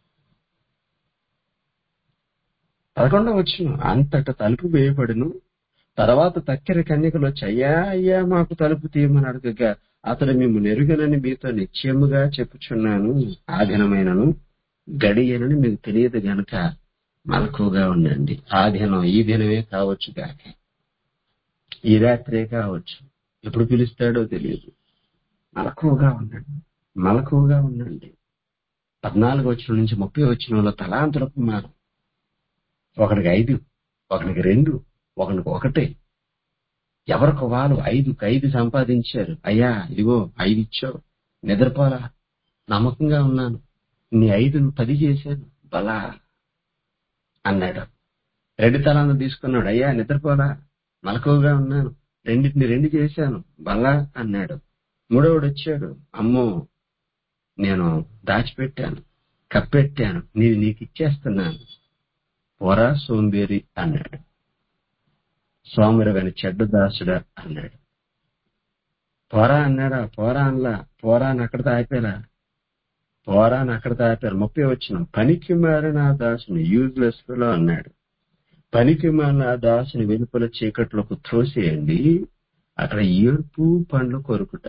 పదకొండవ వచ్చిన అంతట తలుపు వేయబడును తర్వాత తక్కెర కన్యకలు వచ్చి అయ్యా అయ్యా మాకు తలుపు తీయమని అడగగా అతడు మేము నెరుగనని మీతో నిశ్చయముగా చెప్పుచున్నాను ఆ దినమైనను గడియనని మీకు తెలియదు గనక మలకుగా ఉండండి ఆ దినం ఈ దినమే కావచ్చు గాక ఈ రాత్రే కావచ్చు ఎప్పుడు పిలుస్తాడో తెలియదు మలకువగా ఉండండి మలకువగా ఉండండి పద్నాలుగు వచ్చిన నుంచి ముప్పై వచ్చిన తలాంతరపు మానం ఒకడికి ఐదు ఒకడికి రెండు ఒకడికి ఒకటే ఎవరికి వాళ్ళు ఐదుకి ఐదు సంపాదించారు అయ్యా ఇదిగో ఐదు ఇచ్చావు నిద్రపోలా నమ్మకంగా ఉన్నాను నీ ఐదును పది చేశాను బలా అన్నాడు రెండు తలాన్ని తీసుకున్నాడు అయ్యా నిద్రపోలా మలకువగా ఉన్నాను రెండింటిని రెండు చేశాను బలా అన్నాడు మూడవడు వచ్చాడు అమ్మో నేను దాచిపెట్టాను కప్పెట్టాను నీది నీకు ఇచ్చేస్తున్నాను పోరా సోంబేరి అన్నాడు సోమరివని చెడ్డ దాసుడా అన్నాడు పోరా అన్నాడా పోరా అనలా పోరా అని అక్కడ తాపారా పోరా అని అక్కడ తాపారు ముప్పై వచ్చిన పనికి మారిన ఆ దాసుని యూజ్లెస్ లో అన్నాడు పనికి మారిన ఆ దాసుని వెలుపల చీకట్లోకి త్రోసేయండి అక్కడ ఏడుపు పండ్లు కొరుకుట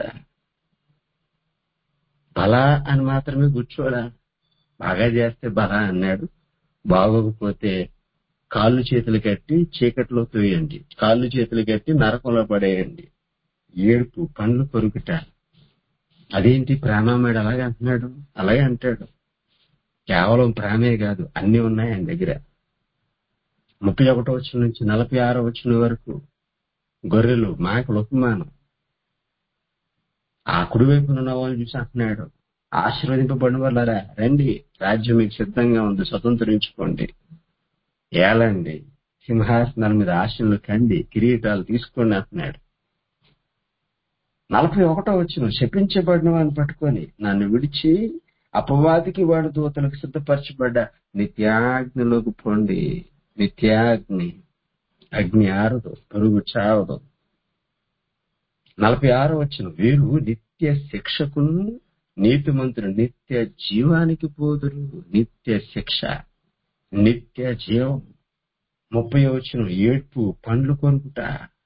బలా అని మాత్రమే కూర్చోడా బాగా చేస్తే బలా అన్నాడు బాగోకపోతే కాళ్ళు చేతులు కట్టి చీకట్లో తోయండి కాళ్ళు చేతులు కట్టి నరకంలో పడేయండి ఏడుపు పండ్లు కొరుకుట అదేంటి ప్రేమమేడు అలాగే అంటున్నాడు అలాగే అంటాడు కేవలం ప్రేమే కాదు అన్ని ఉన్నాయి ఆయన దగ్గర ముప్పై ఒకటో వచ్చిన నుంచి నలభై ఆరో వచ్చిన వరకు గొర్రెలు మేకలు ఉపమానం ఆ కుడివైపున ఉన్న వాళ్ళని చూసి అంటున్నాడు ఆశీర్వదింపబడిన వాళ్ళరా రండి రాజ్యం మీకు సిద్ధంగా ఉంది స్వతంత్రించుకోండి ఏలండి సింహాసనాల మీద ఆశలు కండి కిరీటాలు తీసుకోండి అంటున్నాడు నలభై ఒకటో వచ్చిన శపించబడిన వాడిని పట్టుకొని నన్ను విడిచి అపవాదికి వాడి దూతలకు సిద్ధపరచబడ్డ నిత్యాగ్నిలోకి పోండి నిత్యాగ్ని అగ్ని ఆరదు పురుగు చావదు నలభై ఆరో వచ్చిన వీరు నిత్య శిక్షకును నీతిమంతులు నిత్య జీవానికి పోదురు నిత్య శిక్ష నిత్య జీవం ముప్పై వచ్చిన ఏడ్పు పండ్లు కొనుకుట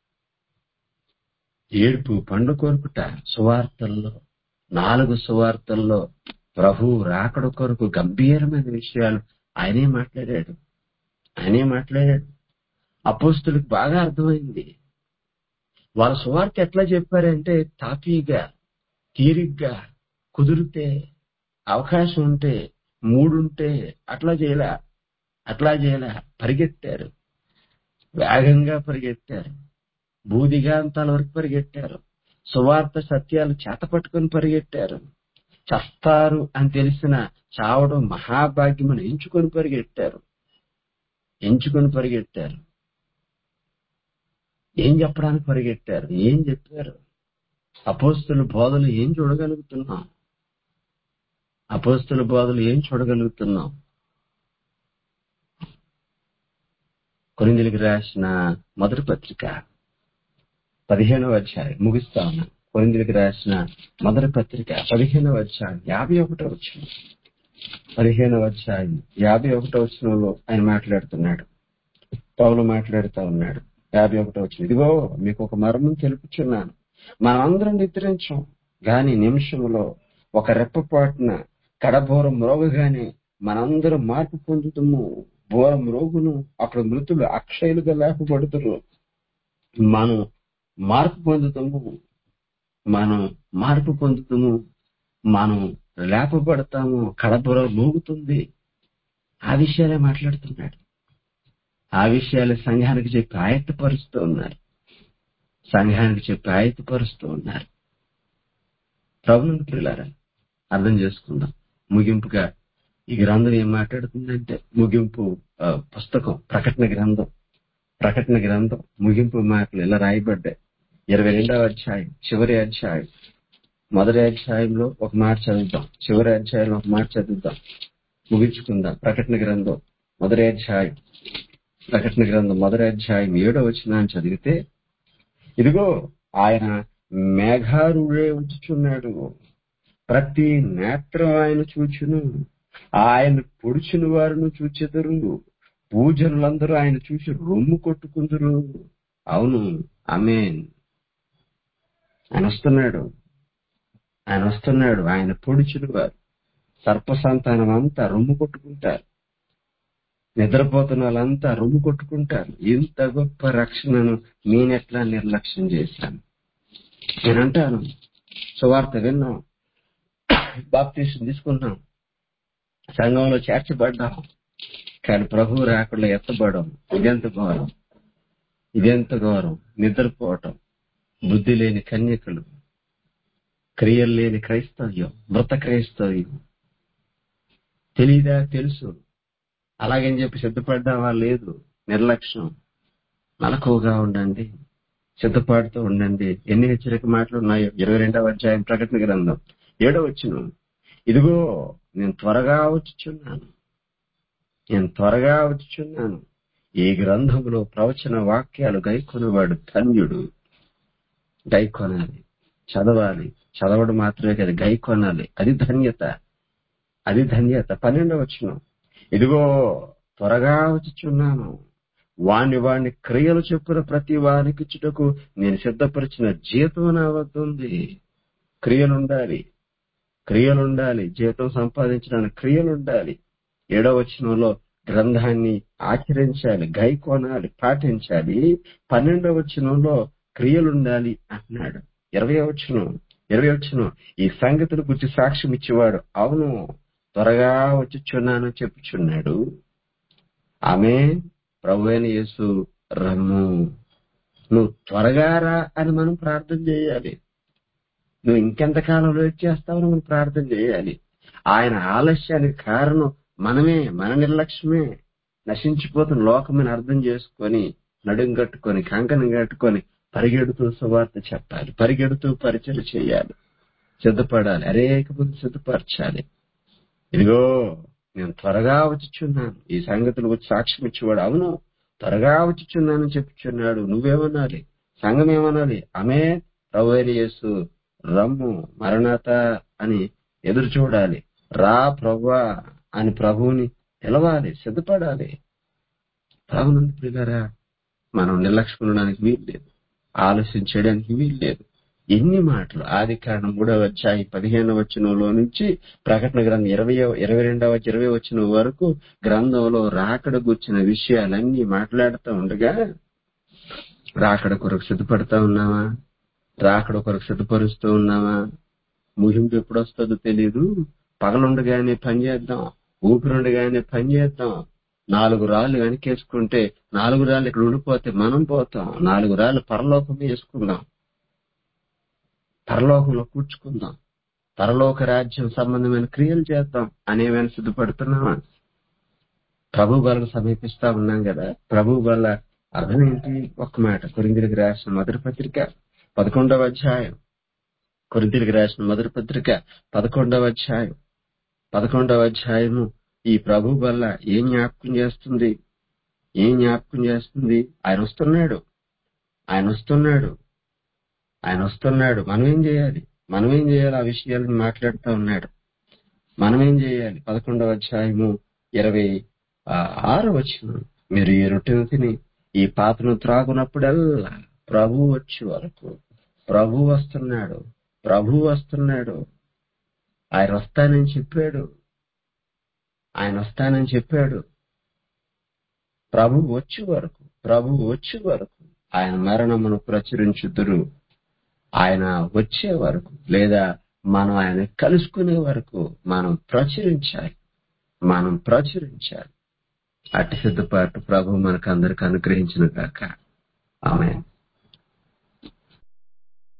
ఏడ్పు పండ్లు కొరుకుట సువార్తల్లో నాలుగు సువార్తల్లో ప్రభు రాకడ కొరకు గంభీరమైన విషయాలు ఆయనే మాట్లాడాడు ఆయనే మాట్లాడాడు అపోస్తులకు బాగా అర్థమైంది వాళ్ళ సువార్త ఎట్లా చెప్పారంటే తాపీగా తీరిగ్గా కుదిరితే అవకాశం ఉంటే మూడుంటే అట్లా చేయలా అట్లా చేయలా పరిగెత్తారు వేగంగా పరిగెత్తారు భూదిగాంతాల వరకు పరిగెట్టారు సువార్త సత్యాలు చేత పట్టుకొని పరిగెట్టారు చస్తారు అని తెలిసిన చావడం మహాభాగ్యమని ఎంచుకొని పరిగెట్టారు ఎంచుకొని పరిగెట్టారు ఏం చెప్పడానికి పరిగెట్టారు ఏం చెప్పారు అపోస్తుల బోధలు ఏం చూడగలుగుతున్నాం అపోస్తుల బోధలు ఏం చూడగలుగుతున్నాం కొరిందులకు రాసిన మొదటి పత్రిక పదిహేనవ అధ్యాయం ముగిస్తా ఉన్నా కొరిందులకు రాసిన మొదటి పత్రిక పదిహేనవ అధ్యాయం యాభై ఒకటో వచ్చిన పదిహేనవ అధ్యాయం యాభై ఒకటో వచ్చినంలో ఆయన మాట్లాడుతున్నాడు పౌలు మాట్లాడుతూ ఉన్నాడు యాభై ఒకటో వచ్చిన ఇదిగో మీకు ఒక మర్మం తెలుపుచున్నాను మనమందరం నిద్రించం గాని నిమిషంలో ఒక రెప్పపాటున కడబోర మ్రోగగానే మనందరం మార్పు పొందుతాము బోర మ్రోగును అక్కడ మృతులు అక్షయులుగా లేపబడుతురు మనం మార్పు పొందుతాము మనం మార్పు పొందుతాము మనం లేపబడతాము కడబోర మోగుతుంది ఆ విషయాలే మాట్లాడుతున్నాడు ఆ విషయాలు సంఘానికి చెప్పి ఆయత్తపరుస్తూ ఉన్నారు సంఘానికి చెప్పి ఆయత్తపరుస్తూ ఉన్నారు ప్రభుత్వ పిల్లరా అర్థం చేసుకుందాం ముగింపుగా ఈ గ్రంథం ఏం మాట్లాడుతుందంటే ముగింపు ఆ, పుస్తకం ప్రకటన గ్రంథం ప్రకటన గ్రంథం ముగింపు మాటలు ఇలా రాయబడ్డాయి ఇరవై రెండవ అధ్యాయం చివరి అధ్యాయం మొదటి అధ్యాయంలో ఒక మాట చదువుతాం చివరి అధ్యాయంలో ఒక మాట చదువుతాం ముగించుకుందాం ప్రకటన గ్రంథం మొదటి అధ్యాయం ప్రకటన గ్రంథం మొదటి అధ్యాయం ఏడో వచ్చిన చదివితే ఇదిగో ఆయన మేఘారుడే ఉంచుచున్నాడు ప్రతి నేత్రం ఆయన చూచును ఆయన పొడిచిన వారును చూచెదరు పూజనులందరూ ఆయన చూసి రొమ్ము కొట్టుకుందరు అవును ఆమెన్ ఆయన వస్తున్నాడు ఆయన వస్తున్నాడు ఆయన పొడిచిన వారు సర్ప సంతానం అంతా రొమ్ము కొట్టుకుంటారు నిద్రపోతున్న వాళ్ళంతా రొమ్ము కొట్టుకుంటారు ఇంత గొప్ప రక్షణను నేనెట్లా నిర్లక్ష్యం చేశాను నేనంటాను సువార్త విన్నాం బాప్తీసం తీసుకున్నాం సంఘంలో చేర్చబడ్డాం కానీ ప్రభు రాకుండా ఎత్తబడం ఇదెంత ఘోరం ఇదెంత ఘోరం నిద్రపోవటం బుద్ధి లేని కన్యకలు క్రియలు లేని క్రైస్తవ్యం మృత క్రైస్తవ్యం తెలీదా తెలుసు అలాగని చెప్పి సిద్ధపడ్డావా లేదు నిర్లక్ష్యం మెలకువగా ఉండండి సిద్ధపాటుతో ఉండండి ఎన్ని హెచ్చరిక మాటలు ఉన్నాయో ఇరవై రెండవ అధ్యాయం ప్రకటన గ్రంథం ఏడో వచ్చిన ఇదిగో నేను త్వరగా వచ్చుచున్నాను నేను త్వరగా వచ్చుచున్నాను ఈ గ్రంథంలో ప్రవచన వాక్యాలు గైకొనవాడు ధన్యుడు గైకొనాలి చదవాలి చదవడం మాత్రమే కదా గైకొనాలి అది ధన్యత అది ధన్యత పన్నెండవ వచ్చిన ఇదిగో త్వరగా వచ్చుచున్నాను వాణ్ణి వాణ్ణి క్రియలు చెప్పున ప్రతి వానికి ఇచ్చుటకు నేను సిద్ధపరిచిన జీతం నా వద్ద ఉంది క్రియలుండాలి క్రియలుండాలి జీతం సంపాదించడానికి క్రియలుండాలి ఏడవ వచనంలో గ్రంథాన్ని ఆచరించాలి గైకోనాలి పాటించాలి పన్నెండవ వచనంలో క్రియలుండాలి అంటున్నాడు ఇరవై వచనం ఇరవై వచనం ఈ సంగతుల గురించి సాక్ష్యం ఇచ్చేవాడు అవును త్వరగా వచ్చుచున్నాను చెప్పుచున్నాడు ఆమె ప్రభు అయిన యేసు రమ్ము నువ్వు త్వరగా రా అని మనం ప్రార్థన చేయాలి నువ్వు ఇంకెంతకాలం వెయిట్ చేస్తావని మనం ప్రార్థన చేయాలి ఆయన ఆలస్యానికి కారణం మనమే మన నిర్లక్ష్యమే నశించిపోతున్న లోకమని అర్థం చేసుకొని నడుం కట్టుకొని కంకణం కట్టుకొని పరిగెడుతూ సువార్త చెప్పాలి పరిగెడుతూ పరిచయం చేయాలి సిద్ధపడాలి అనేక మంది సిద్ధపరచాలి ఇదిగో నేను త్వరగా వచ్చుచున్నాను ఈ సంగతులు వచ్చి సాక్ష్యం ఇచ్చేవాడు అవును త్వరగా వచ్చుచున్నానని చెప్పుచున్నాడు నువ్వేమనాలి సంఘం ఏమనాలి ఆమె ప్రభు అయిన యేసు రమ్ము మరణాత అని ఎదురు చూడాలి రా ప్రభువా అని ప్రభువుని పిలవాలి సిద్ధపడాలి ప్రభునందు ప్రిగారా మనం నిర్లక్ష్యం ఉండడానికి వీలు లేదు ఆలస్యం చేయడానికి వీలు లేదు ఎన్ని మాటలు ఆది కారణం మూడవ అధ్యాయం పదిహేను వచనంలో నుంచి ప్రకటన గ్రంథం ఇరవై ఇరవై రెండవ ఇరవై వచ్చిన వరకు గ్రంథంలో రాకడ గుర్చిన విషయాలన్నీ మాట్లాడుతూ ఉండగా రాకడ కొరకు సిద్ధపడతా ఉన్నావా రాకడ కొరకు సిద్ధపరుస్తూ ఉన్నావా ముగింపు ఎప్పుడు వస్తుందో తెలియదు పగలుండగానే పని చేద్దాం ఊపిరుండగానే పని చేద్దాం నాలుగు రాళ్ళు వెనకేసుకుంటే నాలుగు రాళ్ళు ఇక్కడ ఉండిపోతే మనం పోతాం నాలుగు రాళ్ళు పరలోకం వేసుకుందాం పరలోకంలో కూర్చుకుందాం పరలోక రాజ్యం సంబంధమైన క్రియలు చేద్దాం అనేవైనా సిద్ధపడుతున్నామా ప్రభు బలకు సమీపిస్తా ఉన్నాం కదా ప్రభు బల అర్థం ఏంటి ఒక్క మాట కొరిందిరికి రాసిన మొదటి పత్రిక పదకొండవ అధ్యాయం కొరింతిరికి రాసిన మొదటి పత్రిక పదకొండవ అధ్యాయం పదకొండవ అధ్యాయము ఈ ప్రభు వల్ల ఏం జ్ఞాపకం చేస్తుంది ఏం జ్ఞాపకం చేస్తుంది ఆయన వస్తున్నాడు ఆయన వస్తున్నాడు ఆయన వస్తున్నాడు మనం ఏం చేయాలి మనం ఏం చేయాలి ఆ విషయాలను మాట్లాడుతూ ఉన్నాడు మనం ఏం చేయాలి పదకొండవ అధ్యాయము ఇరవై ఆ, ఆరు వచ్చిన మీరు ఈ రొట్టెను తిని ఈ పాత్రను త్రాగునప్పుడల్లా ప్రభు వచ్చే వరకు ప్రభు వస్తున్నాడు ప్రభు వస్తున్నాడు ఆయన వస్తానని చెప్పాడు ఆయన వస్తానని చెప్పాడు ప్రభు వచ్చే వరకు ప్రభు వచ్చే వరకు ఆయన మరణమును ప్రచురించుదురు ఆయన వచ్చే వరకు లేదా మనం ఆయన కలుసుకునే వరకు మనం ప్రచురించాలి మనం ప్రచురించాలి అట్టి సిద్ధపాటు ప్రభు మనకు అందరికి అనుగ్రహించిన కాక ఆమె